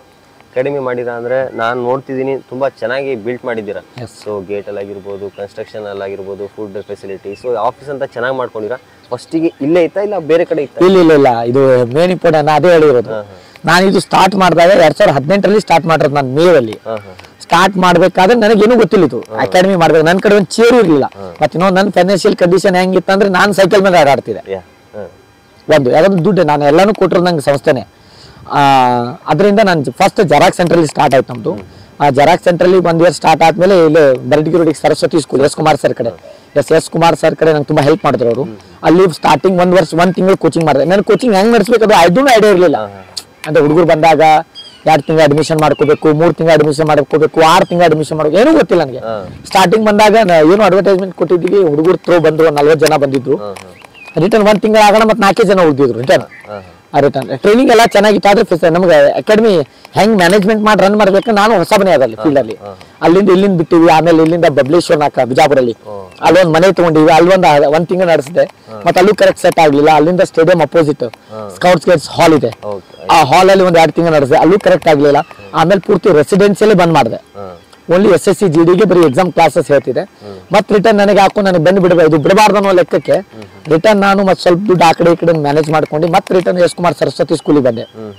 ಕಡಿಮೆ ಮಾಡಿರ ಅಂದ್ರೆ ನಾನು ನೋಡ್ತಿದ್ದೀನಿ ತುಂಬಾ ಚೆನ್ನಾಗಿ ಬಿಲ್ಟ್ ಮಾಡಿದ್ದೀರಾ Yes. ಸೊ ಗೇಟ್ ಅಲ್ಲಿ ಆಗಿರ್ಬೋದು ಕನ್ಸ್ಟ್ರಕ್ಷನ್ ಅಲ್ಲಿ ಆಗಿರ್ಬೋದು ಫುಡ್ ಫೆಸಿಲಿಟಿ ಸೊ ಆಫೀಸ್ ಅಂತ ಚೆನ್ನಾಗಿ ಮಾಡ್ಕೊಂಡಿರಾ ಫಸ್ಟಿಗೆ ಇಲ್ಲೇ ಇತ್ತಾ ಇಲ್ಲ ಬೇರೆ ಕಡೆ ಇತ್ತಾ ಇಲ್ಲ ಇಲ್ಲ ಇಲ್ಲ ಇದು ಮೇನ್ ಇಂಪಾರ್ಟೆಂಟ್ ಅದೇ ಹೇಳಿರೋದು ನಾನು ಇದು ಸ್ಟಾರ್ಟ್ ಮಾಡಿದಾಗ ಎರಡ್ ಸಾವಿರದ ಹದಿನೆಂಟರಲ್ಲಿ ಸ್ಟಾರ್ಟ್ ಮಾಡಿರೋದು ನಾನು ಮೇವಲ್ಲಿ ಹಾಂ ಹಾಂ ಸ್ಟಾರ್ಟ್ ಮಾಡ್ಬೇಕಾದ್ರೆ ನನಗೇನು ಗೊತ್ತಿಲ್ಲ ಇದು ಅಕಾಡೆಮಿ ಮಾಡ್ಬೇಕು ನನ್ನ ಕಡೆ ಒಂದು ಚೇರು ಇರಲಿಲ್ಲ ಮತ್ತೆ ಇನ್ನೊಂದು ನನ್ನ ಫೈನಾನ್ಷಿಯಲ್ ಕಂಡೀಷನ್ ಹೆಂಗಿತ್ತಂದ್ರೆ ನಾನು ಸೈಕಲ್ ಮೇಲೆ ಆಡಾಡ್ತಿದ್ದೆ ಯಾ ಹಾಂ ಒಂದು ಯಾಕಂದ್ರೆ ದುಡ್ಡು ನಾನು ಎಲ್ಲಾನು ಕೊಟ್ಟಿರೋದು ನಂಗೆ ಸಂಸ್ಥೆನೆ ಆ, ಅದರಿಂದ ನಾನು ಫಸ್ಟ್ ಜೆರಾಕ್ಸ್ ಸೆಂಟ್ರಲ್ಲಿ ಸ್ಟಾರ್ಟ್ ಆಯ್ತು ನಮ್ದು ಆ ಜೆರಾಕ್ಸ್ ಸೆಂಟ್ರಲ್ಲಿ ಒಂದ್ ಇಯರ್ ಸ್ಟಾರ್ಟ್ ಆದ್ಮೇಲೆ ಇಲ್ಲಿ ಬರಟಗಿ ರೋಡಿಗೆ Saraswati school S Kumar sir ಕಡೆ ಎಸ್ ಎಸ್ ಕುಮಾರ್ ಸರ್ ಕಡೆ ನಂಗೆ ತುಂಬಾ ಹೆಲ್ಪ್ ಮಾಡಿದ್ರು ಅವರು ಅಲ್ಲಿ ಸ್ಟಾರ್ಟಿಂಗ್ ಒಂದ್ ವರ್ಷ ಒಂದ್ ತಿಂಗಳು ಕೋಚಿಂಗ್ ಮಾಡಿದೆ ನಾನು ಕೋಚಿಂಗ್ ಹೆಂಗ್ ನಡೆಸ್ಬೇಕು ಅದು ಐದು ಐಡಿಯಾ ಇರಲಿಲ್ಲ ಅಂದ್ರೆ ಹುಡುಗರು ಬಂದಾಗ ಎರಡು ತಿಂಗಳು ಅಡ್ಮಿಷನ್ ಮಾಡ್ಕೋಬೇಕು ಮೂರು ತಿಂಗಳು ಅಡ್ಮಿಷನ್ ಮಾಡ್ಕೋಬೇಕು ಆರು ತಿಂಗಳು ಅಡ್ಮಿಷನ್ ಮಾಡ್ಬೇಕು ಏನೂ ಗೊತ್ತಿಲ್ಲ ನನಗೆ ಸ್ಟಾರ್ಟಿಂಗ್ ಬಂದಾಗ ನಾ- ಏನು ಅಡ್ವರ್ಟೈಸ್ಮೆಂಟ್ ಕೊಟ್ಟಿದ್ದೀವಿ ಹುಡುಗರು ಥ್ರೋ ಬಂದ್ರು ಒಂದು ನಲ್ವತ್ತು ಜನ ಬಂದಿದ್ರು ರಿಟರ್ನ್ ಒಂದ್ ತಿಂಗಳ ಆಗೋಣ ಮತ್ತೆ ನಾಲ್ಕೇ ಜನ ಉಳಿದಿದ್ರು ರಿಟರ್ನ್ ಹಾಂ ರಿಟರ್ನ್ ಟ್ರೈನಿಂಗ್ ಎಲ್ಲ ಚೆನ್ನಾಗಿತ್ತು ಆದ್ರೆ ಫಿಸ್- ನಮ್ಗೆ ಅಕಾಡೆಮಿ ಹೆಂಗ್ ಮ್ಯಾನೇಜ್ಮೆಂಟ್ ಮಾಡಿ ರನ್ ಮಾಡ್ಬೇಕು ನಾನು ಹೊಸಬನೇ ಅದಲ್ಲಿ ಫೀಲ್ಡ್ ಅಲ್ಲಿ ಅಲ್ಲಿಂದ ಇಲ್ಲಿಂದ ಬಿಟ್ಟಿವಿ ಆಮೇಲೆ ಇಲ್ಲಿಂದ ಬಬ್ಲೇಶ್ವರ್ ನಾಕ ಬಿಜಾಪುರಲ್ಲಿ ಅಲ್ಲೊಂದ್ ಮನೆ ತಗೊಂಡಿವಿ ಅಲ್ಲೊಂದು ಒಂದ್ ತಿಂಗಳು ನಡೆಸಿದೆ ಮತ್ತೆ ಅಲ್ಲೂ ಕರೆಕ್ಟ್ ಸೆಟ್ ಆಗ್ಲಿಲ್ಲ ಅಲ್ಲಿಂದ stadium opposite scouts guides hall ಇದೆ ಓಕೆ ಆ ಹಾಲ್ ಅಲ್ಲಿ ಒಂದ್ ಎರಡು ತಿಂಗಳು ನಡೆಸಿದೆ ಅಲ್ಲೂ ಕರೆಕ್ಟ್ ಆಗ್ಲಿಲ್ಲ ಆಮೇಲೆ ಪೂರ್ತಿ ರೆಸಿಡೆನ್ಸಿಯಲ್ಲೇ ಬಂದ್ ಮಾಡಿದೆ ಹಾಂ only S S C G ಡಿಗೆ ಬರೀ ಎಕ್ಸಾಮ್ ಕ್ಲಾಸಸ್ ಹೇಳ್ತಿದೆ ಮತ್ತೆ ರಿಟರ್ನ್ ನನಗೆ ಹಾಕು ನನಗೆ ಬಂದು ಬಿಡಬೇಕು ಬಿಡಬಾರ್ದು ಅನ್ನೋ ಲೆಕ್ಕಕ್ಕೆ ರಿಟರ್ನ್ ನಾನು ಮತ್ತೆ ಸ್ವಲ್ಪ ದುಡ್ಡು ಆ ಕಡೆ ಈ ಕಡೆ ಮ್ಯಾನೇಜ್ ಮಾಡ್ಕೊಂಡು ಮತ್ತೆ ರಿಟರ್ನ್ ಎಸ್ ಕುಮಾರ್ ಸರಸ್ವತಿ ಸ್ಕೂಲಿಗೆ ಬಂದೆ ಹ್ಞೂ ಹ್ಞೂ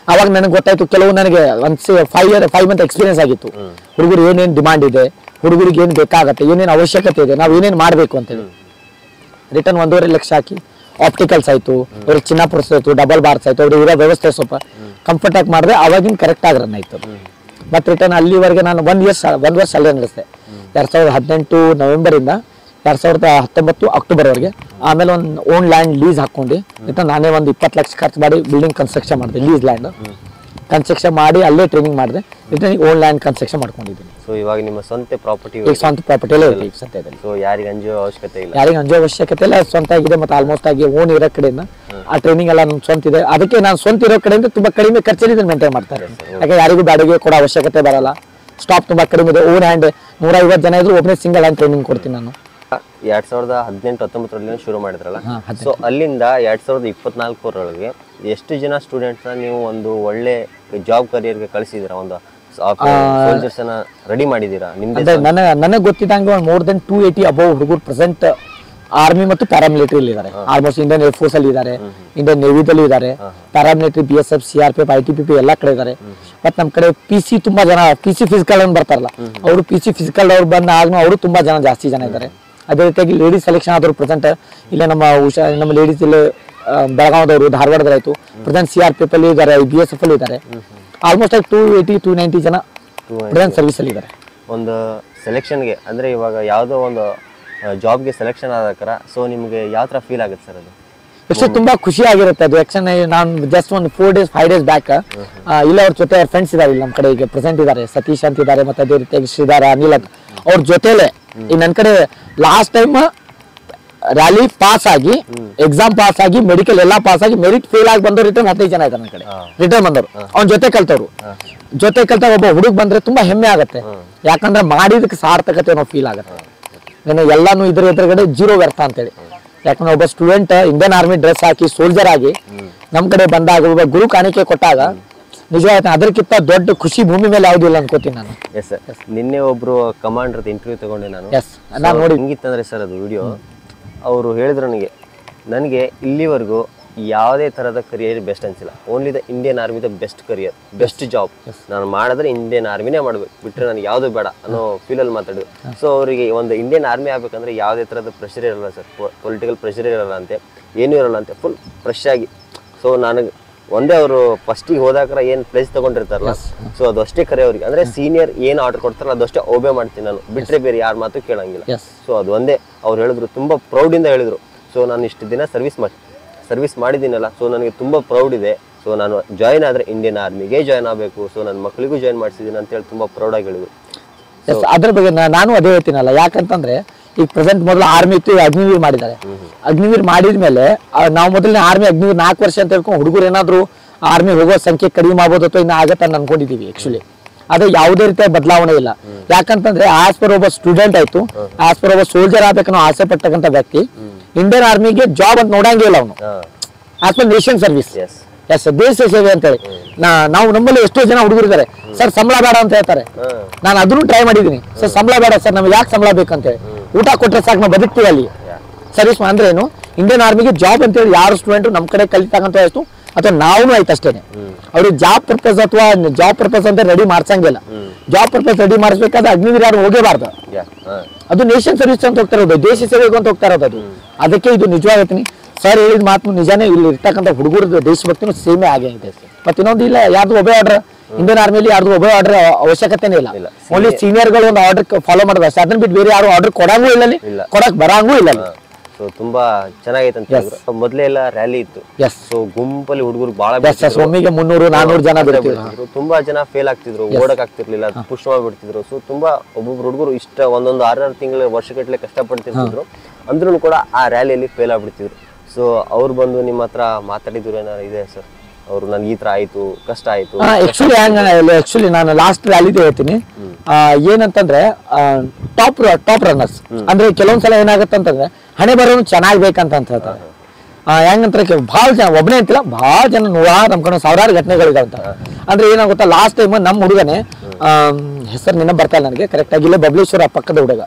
ಅವಾಗ ನನಗೆ ಗೊತ್ತಾಯ್ತು ಕೆಲವು ನನಗೆ ಒಂದು five year five month experience ಆಗಿತ್ತು ಹುಡುಗರು ಏನೇನು ಡಿಮಾಂಡ್ ಇದೆ ಹುಡುಗರಿಗೆ ಏನು ಬೇಕಾಗತ್ತೆ ಏನೇನು ಅವಶ್ಯಕತೆ ಇದೆ ನಾವು ಏನೇನು ಮಾಡಬೇಕು ಅಂತೇಳಿ ರಿಟರ್ನ್ ಒಂದೂವರೆ ಲಕ್ಷ ಹಾಕಿ ಆಪ್ಟಿಕಲ್ಸ್ ಆಯ್ತು ಅವ್ರಿಗೆ ಚಿನ್ನ ಪುರ್ಸ್ ಆಯ್ತು ಡಬಲ್ ಬಾರ್ಸ್ ಆಯ್ತು ಅವ್ರಿಗೆ ಇರೋ ವ್ಯವಸ್ಥೆ ಸ್ವಲ್ಪ ಕಂಫರ್ಟ್ ಆಗಿ ಮಾಡಿದ್ರೆ ಅವಾಗಿನ ಕರೆಕ್ಟ್ ಆಗಿ ರನ್ ಆಯ್ತು ಮತ್ತೆ ರಿಟರ್ನ್ ಅಲ್ಲಿವರೆಗೆ ನಾನು ಒಂದ್ ಇಯರ್ಸ್ ಒಂದ್ ವರ್ಷ ಅಲ್ಲೇ ನಡೆಸಿದೆ ಎರಡ್ ಸಾವಿರದ ಹದಿನೆಂಟು ನವೆಂಬರ್ ಇಂದ ಎರಡ್ ಸಾವಿರದ ಹತ್ತೊಂಬತ್ತು ಅಕ್ಟೋಬರ್ ವರೆಗೆ ಆಮೇಲೆ ಒಂದು ಓನ್ ಲ್ಯಾಂಡ್ ಲೀಸ್ ಹಾಕೊಂಡು ರಿಟರ್ನ್ ನಾನೇ ಒಂದು ಇಪ್ಪತ್ತು ಲಕ್ಷ ಖರ್ಚು ಮಾಡಿ ಬಿಲ್ಡಿಂಗ್ ಕನ್ಸ್ಟ್ರಕ್ಷನ್ ಮಾಡಿದೆ ಲೀಸ್ ಲ್ಯಾಂಡ್ ಕನ್ಸ್ಟ್ರಕ್ಷನ್ ಮಾಡಿ ಅಲ್ಲೇ ಟ್ರೈನಿಂಗ್ ಮಾಡಿದೆ ರಿಟರ್ನ್ ಓನ್ ಲ್ಯಾಂಡ್ ಕನ್ಸ್ಟ್ರಕ್ಷನ್ ಮಾಡ್ಕೊಂಡಿದ್ದೀನಿ ಸೊ ಇವಾಗ ನಿಮ್ಮ ಸ್ವಂತ ಪ್ರಾಪರ್ಟಿ ಈಗ ಸ್ವಂತ ಪ್ರಾಪರ್ಟಿಯಲ್ಲೇ ಇದೆ ಈಗ ಸದ್ಯದಲ್ಲಿ ಸೊ ಯಾರಿಗೆ ಅಂಜೋ ಅವಶ್ಯಕತೆ ಇಲ್ಲ ಯಾರಿಗೆ ಅಂಜೋ ಅವಶ್ಯಕತೆ ಇಲ್ಲ ಸ್ವಂತ ಆಗಿದೆ ಮತ್ತೆ ಆಲ್ಮೋಸ್ಟ್ ಆಗಿ ಓನ್ ಇರೋ ಕಡೆಯಿಂದ ಆ ಟ್ರೈನಿಂಗ್ ಎಲ್ಲ ನನ್ನ ಸ್ವಂತ ಇದೆ ಅದಕ್ಕೆ ನಾನು ಸ್ವಂತ ಇರೋ ಕಡೆಯಿಂದ ತುಂಬಾ ಕಡಿಮೆ ಖರ್ಚಲ್ಲಿ ಇದನ್ನ ಮೇಂಟೈನ್ ಮಾಡ್ತಾರೆ ಯಾಕೆ ಯಾರಿಗೂ ಬಾಡಿಗೆ ಕೊಡೋ ಅವಶ್ಯಕತೆ ಬರಲ್ಲ ಸ್ಟಾಪ್ ತುಂಬಾ ಕಡಿಮೆ ಇದೆ ಓನ್ ಹ್ಯಾಂಡ್ ನೂರ ಐವತ್ತು ಜನ ಇದ್ರು ಒಬ್ಬನೇ ಸಿಂಗಲ್ ಹ್ಯಾಂಡ್ ಟ್ರೈನಿಂಗ್ ಕೊಡ್ತೀನಿ ನಾನು ಎರಡ್ ಸಾವಿರದ ಹದಿನೆಂಟು ಹತ್ತೊಂಬತ್ತರಲ್ಲಿ ಶುರು ಮಾಡಿದ್ರಲ್ಲ ಹಾ, ಸೊ ಅಲ್ಲಿಂದ ಎರಡ್ ಸಾವಿರದ ಇಪ್ಪತ್ನಾಲ್ಕರೊಳಗೆ ಎಷ್ಟು ಜನ ಸ್ಟೂಡೆಂಟ್ಸ್ ನೀವು ಒಂದು ಒಳ್ಳೆ ಜಾಬ್ ಕರಿಯರ್ಗೆ ಕಳಿಸಿದಿರಾ ಒಂದು ಸೋಲ್ಜರ್ಸ್ ಅನ್ನ ರೆಡಿ ಮಾಡಿದೀರಾ ನಿಮ್ದೇ ಅಂದ್ರೆ ನನಗೆ ನನಗೆ ಗೊತ್ತಿದ್ದಂಗೆ ಒಂದು more than two eighty above ಹುಡುಗರು ಪ್ರೆಸೆಂಟ್ ಆರ್ಮಿ ಮತ್ತು ಪ್ಯಾರಾಮಿಲಿಟರಿ ಇದ್ದಾರೆ ಆಲ್ಮೋಸ್ಟ್ ಇಂಡಿಯನ್ ಏರ್ ಫೋರ್ಸ್ ಅಲ್ಲಿ ಇದ್ದಾರೆ ಇಂಡಿಯನ್ ನೇವಿದಲ್ಲೂ ಇದ್ದಾರೆ paramilitary B S F C R P F I T P P ಎಲ್ಲ ಕಡೆ ಇದ್ದಾರೆ ಮತ್ತೆ ನಮ್ಮ ಕಡೆ ಪಿ ಸಿ ತುಂಬಾ ಜನ ಪಿ ಸಿ ಫಿಸಿಕಲ್ ಅಂತ ಬರ್ತಾರಲ್ಲ ಅವರು ಪಿ ಸಿ ಫಿಸಿಕಲ್ ಅವ್ರು ಬಂದ ಆಗ್ನೂ ಅವರು ತುಂಬಾ ಜನ ಜಾಸ್ತಿ ಜನ ಇದ್ದಾರೆ ಅದೇ ರೀತಿಯಾಗಿ ಲೇಡೀಸ್ ಸೆಲೆಕ್ಷನ್ ಆದ್ರು ಪ್ರೆಸೆಂಟ್ ಇಲ್ಲೇ ನಮ್ಮ ಉಷಾ ನಮ್ಮ ಲೇಡೀಸ್ ಇಲ್ಲಿ ಆ, ಬೆಳಗಾವದವರು ಧಾರವಾಡದಲ್ಲಾಯ್ತು present C R P F ಅಲ್ಲಿ ಇದ್ದಾರೆ ಬಿ ಎಸ್ ಎಫ್ ಅಲ್ಲಿ ಇದ್ದಾರೆ ಆಲ್ಮೋಸ್ಟ್ ಆಗಿ ಟೂ ಏಯ್ಟಿ ಟೂ ನೈಂಟಿ ಜನ ಪ್ರೆಸೆಂಟ್ ಸರ್ವಿಸ್ ಅಲ್ಲಿ ಇದ್ದಾರೆ ಒಂದು ಸೆಲೆಕ್ಷನ್ಗೆ ಅಂದ್ರೆ ಇವಾಗ ಯಾವುದೋ ಒಂದು ಜಾಬ್ಗೆ ಸೆಲೆಕ್ಷನ್ ಆದಕ್ಕಾರ ಸೊ ನಿಮಗೆ ಯಾವ ಥರ ಫೀಲ್ ಆಗುತ್ತೆ ಸರ್ ಅದು ಎಷ್ಟು ತುಂಬಾ ಖುಷಿ ಆಗಿರುತ್ತೆ ಅದು ಯಾಕಂದ್ರೆ ನಾನು ಜಸ್ಟ್ ಒಂದು four days five days back ಇಲ್ಲ ಅವ್ರ ಜೊತೆ ಅವ್ರ ಫ್ರೆಂಡ್ಸ್ ಇದಾರೆ ಇಲ್ಲಿ ನಮ್ಮ ಕಡೆ ಈಗ ಪ್ರೆಸೆಂಟ್ ಇದ್ದಾರೆ ಸತೀಶ್ ಅಂತ ಇದ್ದಾರೆ ಮತ್ತೆ ಅದೇ ರೀತಿಯಾಗಿ ಶ್ರೀಧಾರ ಅನಿಲ್ ಅಂತ ಅವ್ರ ಜೊತೆಲೆ ಈ ನನ್ನ ಕಡೆ ಲಾಸ್ಟ್ ಟೈಮ್ ರ್ಯಾಲಿ ಪಾಸ್ ಆಗಿ ಎಕ್ಸಾಮ್ ಪಾಸ್ ಆಗಿ ಮೆಡಿಕಲ್ ಎಲ್ಲಾ ಪಾಸ್ ಆಗಿ ಮೆರಿಟ್ ಫೇಲ್ ಆಗಿ ಬಂದವ್ರು ರಿಟರ್ನ್ ಹದಿನೈದು ಜನ ಇದ್ದಾರೆ ನನ್ನ ಕಡೆ ರಿಟರ್ನ್ ಬಂದವರು ಅವ್ನ ಜೊತೆ ಕಲ್ತವ್ರು ಜೊತೆ ಕಲ್ತ ಒಬ್ಬ ಹುಡುಗ ಬಂದ್ರೆ ತುಂಬಾ ಹೆಮ್ಮೆ ಆಗುತ್ತೆ ಯಾಕಂದ್ರೆ ಮಾಡಿದಕ್ಕೆ ಸಾರ್ಥಕತೆ ಅನ್ನೋ ಫೀಲ್ ಆಗುತ್ತೆ ನಾನು ಎಲ್ಲಾನು ಇದ್ರ ಎದುರುಗಡೆ ಜೀರೋ ವ್ಯರ್ಥ ಅಂತೇಳಿ ಯಾಕಂದ್ರೆ ಒಬ್ಬ ಸ್ಟೂಡೆಂಟ್ ಇಂಡಿಯನ್ ಆರ್ಮಿ ಡ್ರೆಸ್ ಹಾಕಿ ಸೋಲ್ಜರ್ ಆಗಿ ನಮ್ ಕಡೆ ಬಂದಾಗ ಒಬ್ಬ ಗುರು ಕಾಣಿಕೆ ಕೊಟ್ಟಾಗ ನಿಜವಾಗ್ಲೂ ಅದಕ್ಕಿಂತ ದೊಡ್ಡ ಖುಷಿ ಭೂಮಿ ಮೇಲೆ ಯಾವುದೂ ಇಲ್ಲ ಅನ್ಕೋತೀನಿ ನಾನು ಎಸ್ ಸರ್ ನಿನ್ನೆ ಒಬ್ರು ಕಮಾಂಡರ್ ಇಂಟರ್ವ್ಯೂ ತಗೊಂಡೆ ನಾನು ಎಸ್ ನಾನು ನೋಡಿ ಹೆಂಗಿತ್ತಂದ್ರೆ ಸರ್ ಅದು ವಿಡಿಯೋ ಅವರು ಹೇಳಿದ್ರು ನನಗೆ ನನಗೆ ಇಲ್ಲಿವರೆಗೂ ಯಾವುದೇ ಥರದ ಕರಿಯರ್ ಬೆಸ್ಟ್ ಅನ್ಸಿಲ್ಲ only the Indian army the best career best job ನಾನು ಮಾಡಿದ್ರೆ ಇಂಡಿಯನ್ ಆರ್ಮಿನೇ ಮಾಡ್ಬೇಕು ಬಿಟ್ಟರೆ ನನಗೆ ಯಾವುದು ಬೇಡ ಅನ್ನೋ ಫೀಲಲ್ಲಿ ಮಾತಾಡಿದ್ರು ಸೊ ಅವರಿಗೆ ಒಂದು ಇಂಡಿಯನ್ ಆರ್ಮಿ ಆಗ್ಬೇಕಂದ್ರೆ ಯಾವುದೇ ಥರದ ಪ್ರೆಷರ್ ಇರಲ್ಲ ಸರ್ ಪೊಲಿಟಿಕಲ್ ಪ್ರೆಷರ್ ಇರಲ್ಲ ಅಂತೆ ಏನೂ ಇರಲ್ಲ ಅಂತೆ ಫುಲ್ ಫ್ರೆಶ್ ಆಗಿ ಸೊ ನನಗೆ ಒಂದೇ ಅವರು ಫಸ್ಟಿಗೆ ಹೋದಾಕರ ಏನು ಪ್ಲೇಸ್ ತಗೊಂಡಿರ್ತಾರಲ್ಲ ಸೊ ಅದು ಅಷ್ಟೇ ಕರೆ ಅವ್ರಿಗೆ ಅಂದ್ರೆ ಸೀನಿಯರ್ ಏನು ಆರ್ಡರ್ ಕೊಡ್ತಾರಲ್ಲ ಅದಷ್ಟೇ ಒಬೆ ಮಾಡ್ತೀನಿ ನಾನು ಬಿಟ್ರೆ ಬೇರೆ ಯಾರ ಮಾತು ಕೇಳಂಗಿಲ್ಲ ಎಸ್ ಸೊ ಅದು ಒಂದೇ ಅವ್ರು ಹೇಳಿದ್ರು ತುಂಬ ಪ್ರೌಡಿಂದ ಹೇಳಿದ್ರು ಸೊ ನಾನು ಇಷ್ಟು ದಿನ ಸರ್ವಿಸ್ ಮಾಡಿ ಸರ್ವಿಸ್ ಮಾಡಿದ್ದೀನಲ್ಲ ಸೊ ನನಗೆ ತುಂಬ ಪ್ರೌಡ್ ಇದೆ ಸೊ ನಾನು ಜಾಯ್ನ್ ಆದರೆ ಇಂಡಿಯನ್ ಆರ್ಮಿಗೆ ಜಾಯ್ನ್ ಆಗಬೇಕು ಸೊ ನನ್ನ ಮಕ್ಕಳಿಗೂ ಜಾಯ್ನ್ ಮಾಡಿಸಿದ್ದೀನಿ ಅಂತೇಳಿ ತುಂಬ ಪ್ರೌಡಾಗಿ ಹೇಳಿದ್ರು ಎಸ್ ಅದ್ರ ಬಗ್ಗೆ ನಾ- ನಾನು ಅದೇ ಹೇಳ್ತೀನಲ್ಲ ಯಾಕಂತಂದ್ರೆ ಈಗ ಪ್ರೆಸೆಂಟ್ ಮೊದಲು ಆರ್ಮಿ ಇತ್ತು ಈಗ ಅಗ್ನಿವೀರ್ ಮಾಡಿದ್ದಾರೆ ಅಗ್ನಿವೀರ್ ಮಾಡಿದ್ಮೇಲೆ ಆ, ನಾವು ಮೊದಲನೇ ಆರ್ಮಿ ಅಗ್ನಿವೀರ್ ನಾಲ್ಕು ವರ್ಷ ಅಂತ ಹೇಳ್ಕೊಂಡು ಹುಡುಗರು ಏನಾದ್ರು ಆರ್ಮಿ ಹೋಗೋ ಸಂಖ್ಯೆ ಕಡಿಮೆ ಆಗ್ಬೋದು ಅಥವಾ ಇನ್ನು ಆಗತ್ತೆ ಅಂತ ಅನ್ಕೊಂಡಿದೀವಿ ಆಕ್ಚುಲಿ ಅದೇ ಯಾವುದೇ ರೀತಿಯ ಬದಲಾವಣೆ ಇಲ್ಲ ಯಾಕಂತಂದ್ರೆ ಆಸ್ ಪರ್ ಒಬ್ಬ ಸ್ಟೂಡೆಂಟ್ ಆಯ್ತು ಆಸ್ ಪರ್ ಒಬ್ಬ ಸೋಲ್ಜರ್ ಆಗ್ಬೇಕನ್ನೋ ಆಸೆ ಪಟ್ಟಕ್ಕಂತ ವ್ಯಕ್ತಿ ಇಂಡಿಯನ್ ಆರ್ಮಿಗೆ ಜಾಬ್ ಅಂತ ನೋಡಂಗೇ ಇಲ್ಲ ಅವನು ಹಾಂ as per nation service S S ದೇಶ ಸೇವೆ ಅಂತೇಳಿ ನಾ- ನಾವು ನಮ್ಮಲ್ಲಿ ಎಷ್ಟೋ ಜನ ಹುಡುಗರು ಇದ್ದಾರೆ ಸರ್ ಸಂಬಳ ಬೇಡ ಅಂತ ಹೇಳ್ತಾರೆ ಹಾಂ ನಾನು ಅದನ್ನು ಟ್ರೈ ಮಾಡಿದ್ದೀನಿ ಸರ್ ಸಂಬಳ ಬೇಡ ಸರ್ ನಮ್ಗೆ ಯಾಕೆ ಸಂಬಳ ಬೇಕಂತೇಳಿ ಊಟ ಕೊಟ್ಟರೆ ಸಾಕು ನಾವು ಬದುಕ್ತೀವಿ ಅಲ್ಲಿ ಸರ್ವಿಸ್ ಅಂದ್ರೆ ಏನು ಇಂಡಿಯನ್ ಆರ್ಮಿಗೆ ಜಾಬ್ ಅಂತೇಳಿ ಯಾರು ಸ್ಟೂಡೆಂಟ್ ನಮ್ಮ ಕಡೆ ಕಲಿತಕ್ಕಂತ ಆಯ್ತು ಅಥವಾ ನಾವು ಆಯ್ತು ಅಷ್ಟೇನೆ ಅವ್ರಿಗೆ ಜಾಬ್ ಪರ್ಪಸ್ ಅಥವಾ ಜಾಬ್ ಪರ್ಪಸ್ ಅಂತ ರೆಡಿ ಮಾಡ್ಸಂಗಿಲ್ಲ ಜಾಬ್ ಪರ್ಪಸ್ ರೆಡಿ ಮಾಡಿಸ್ಬೇಕಾದ್ರೆ ಅಗ್ನಿವೀರ ಯಾರು ಹೋಗೇಬಾರ್ದು ಯಾ ಹಾಂ ಅದು ನೇಷನ್ ಸರ್ವಿಸ್ ಅಂತ ಹೋಗ್ತಾ ಇರೋದು ದೇಶ ಸೇವೆಗೆ ಅಂತ ಹೋಗ್ತಾ ಇರೋದು ಅದು ಅದಕ್ಕೆ ಇದು ನಿಜವಾಗತ್ತೀನಿ ಸರ್ ಹೇಳಿದ ಮಾತು ನಿಜಾನೇ ಇಲ್ಲಿ ಇರ್ತಕ್ಕಂಥ ಹುಡುಗರ ದೇಶಭಕ್ತಿನೂ ಸೇಮೆ ಆಗೇ ಇದೆ ಮತ್ತೆ ಇನ್ನೊಂದು ಇಲ್ಲ ಯಾರ್ದು ಒಬ್ಬೇ ಆರ್ಡರ್ ಇಂಡಿಯನ್ ಆರ್ಮಿಲಿ ಯಾರ್ದು ಒಬ್ಬೇ ಆರ್ಡರ್ ಅವಶ್ಯಕತೆನೇ ಇಲ್ಲ ಇಲ್ಲ. ಓನ್ಲಿ ಸೀನಿಯರ್ಗಳು ಒಂದು ಆರ್ಡರ್ ಫಾಲೋ ಮಾಡೋದು ಅಷ್ಟೇ ಅದನ್ನ ಬಿಟ್ಟು ಬೇರೆ ಯಾರು ಆರ್ಡರ್ ಕೊಡಂಗೂ ಇಲ್ಲ ಅಲ್ಲಿ ಇಲ್ಲ. ಕೊಡಕ್ ಬರಂಗೂ ಇಲ್ಲ ಅಲ್ಲಿ ಸೊ ತುಂಬಾ ಚೆನ್ನಾಗೈತೆ ಅಂತ ಹೇಳಿದ್ರು ಮೊದಲೇ ಎಲ್ಲ ರ್ಯಾಲಿ ಇತ್ತು ಎಸ್ ಸೊ ಗುಂಪಲ್ಲಿ ಹುಡುಗರು ಭಾಳ ಎಸ್ ಎಸ್ ಒಮ್ಮಿಗೆ ಮುನ್ನೂರು ನಾನೂರು ಜನ ಬಿಡ್ತೀವಿ ಬಿಡ್ತಿದ್ರು. ತುಂಬಾ ಜನ ಫೇಲ್ ಆಗ್ತಿದ್ರು ಓಡಕ್ ಆಗ್ತಿರ್ಲಿಲ್ಲ ಪುಷ್ ಮಾಡ್ಬಿಡ್ತಿದ್ರು ಸೊ ತುಂಬಾ ಒಬ್ಬೊಬ್ರು ಹುಡುಗರು ಇಷ್ಟ ಒಂದೊಂದು ಆರಾರು ತಿಂಗಳ ವರ್ಷಗಟ್ಟಲೆ ಕಷ್ಟಪಡ್ತಿರ್ತಿದ್ರು ಅಂದ್ರೂ ಕೂಡ ಆ ರ್ಯಾಲಿಯಲ್ಲಿ ಫೇಲ್ ಆಗ್ಬಿಡ್ತಿದ್ರು ಸೊ ಅವ್ರು ಬಂದು ನಿಮ್ಮ ಹತ್ರ ಮಾತಾಡಿದ್ರು ಏನಾರು ಇದೆ ಸರ್ ಅವ್ರು ನನ್ಗೆ ಈ ತರ ಆಯ್ತು ಕಷ್ಟ ಆಯ್ತು ಆಕ್ಚುಲಿ ಆಕ್ಚುಲಿ ನಾನು ಲಾಸ್ಟ್ ರ್ಯಾಲಿದು ಹೇಳ್ತೀನಿ ಆ, ಏನಂತಂದ್ರೆ ಟಾಪ್ ಟಾಪ್ ರನ್ನರ್ಸ್ ಅಂದ್ರೆ ಕೆಲವೊಂದ್ಸಲ ಏನಾಗುತ್ತೆ ಅಂತಂದ್ರೆ ಹಣೆ ಬರೋನು ಚೆನ್ನಾಗಿ ಬೇಕಂತ ಅಂತ ಹೇಳ್ತಾರೆ ಆ, ಹೆಂಗಂತಾರೆ ಕೆ- ಭಾಳ ಜನ ಒಬ್ಬನೇ ಅಂತಿಲ್ಲ ಭಾಳ ಜನ ನೂರಾರು ನಮ್ಮ ಕಡೆ ಸಾವಿರಾರು ಘಟನೆಗಳಿದಾವೆ ಅಂತ ಅಂದ್ರೆ ಏನಾಗುತ್ತಾ ಲಾಸ್ಟ್ ಟೈಮ್ ನಮ್ಮ ಹುಡುಗನೇ ಹೆಸರು ನೆನಪು ಬರ್ತಾ ಇಲ್ಲ ನನಗೆ ಕರೆಕ್ಟ್ ಆಗಿ ಇಲ್ಲೇ ಬಬಲೇಶ್ವರ ಪಕ್ಕದ ಹುಡುಗ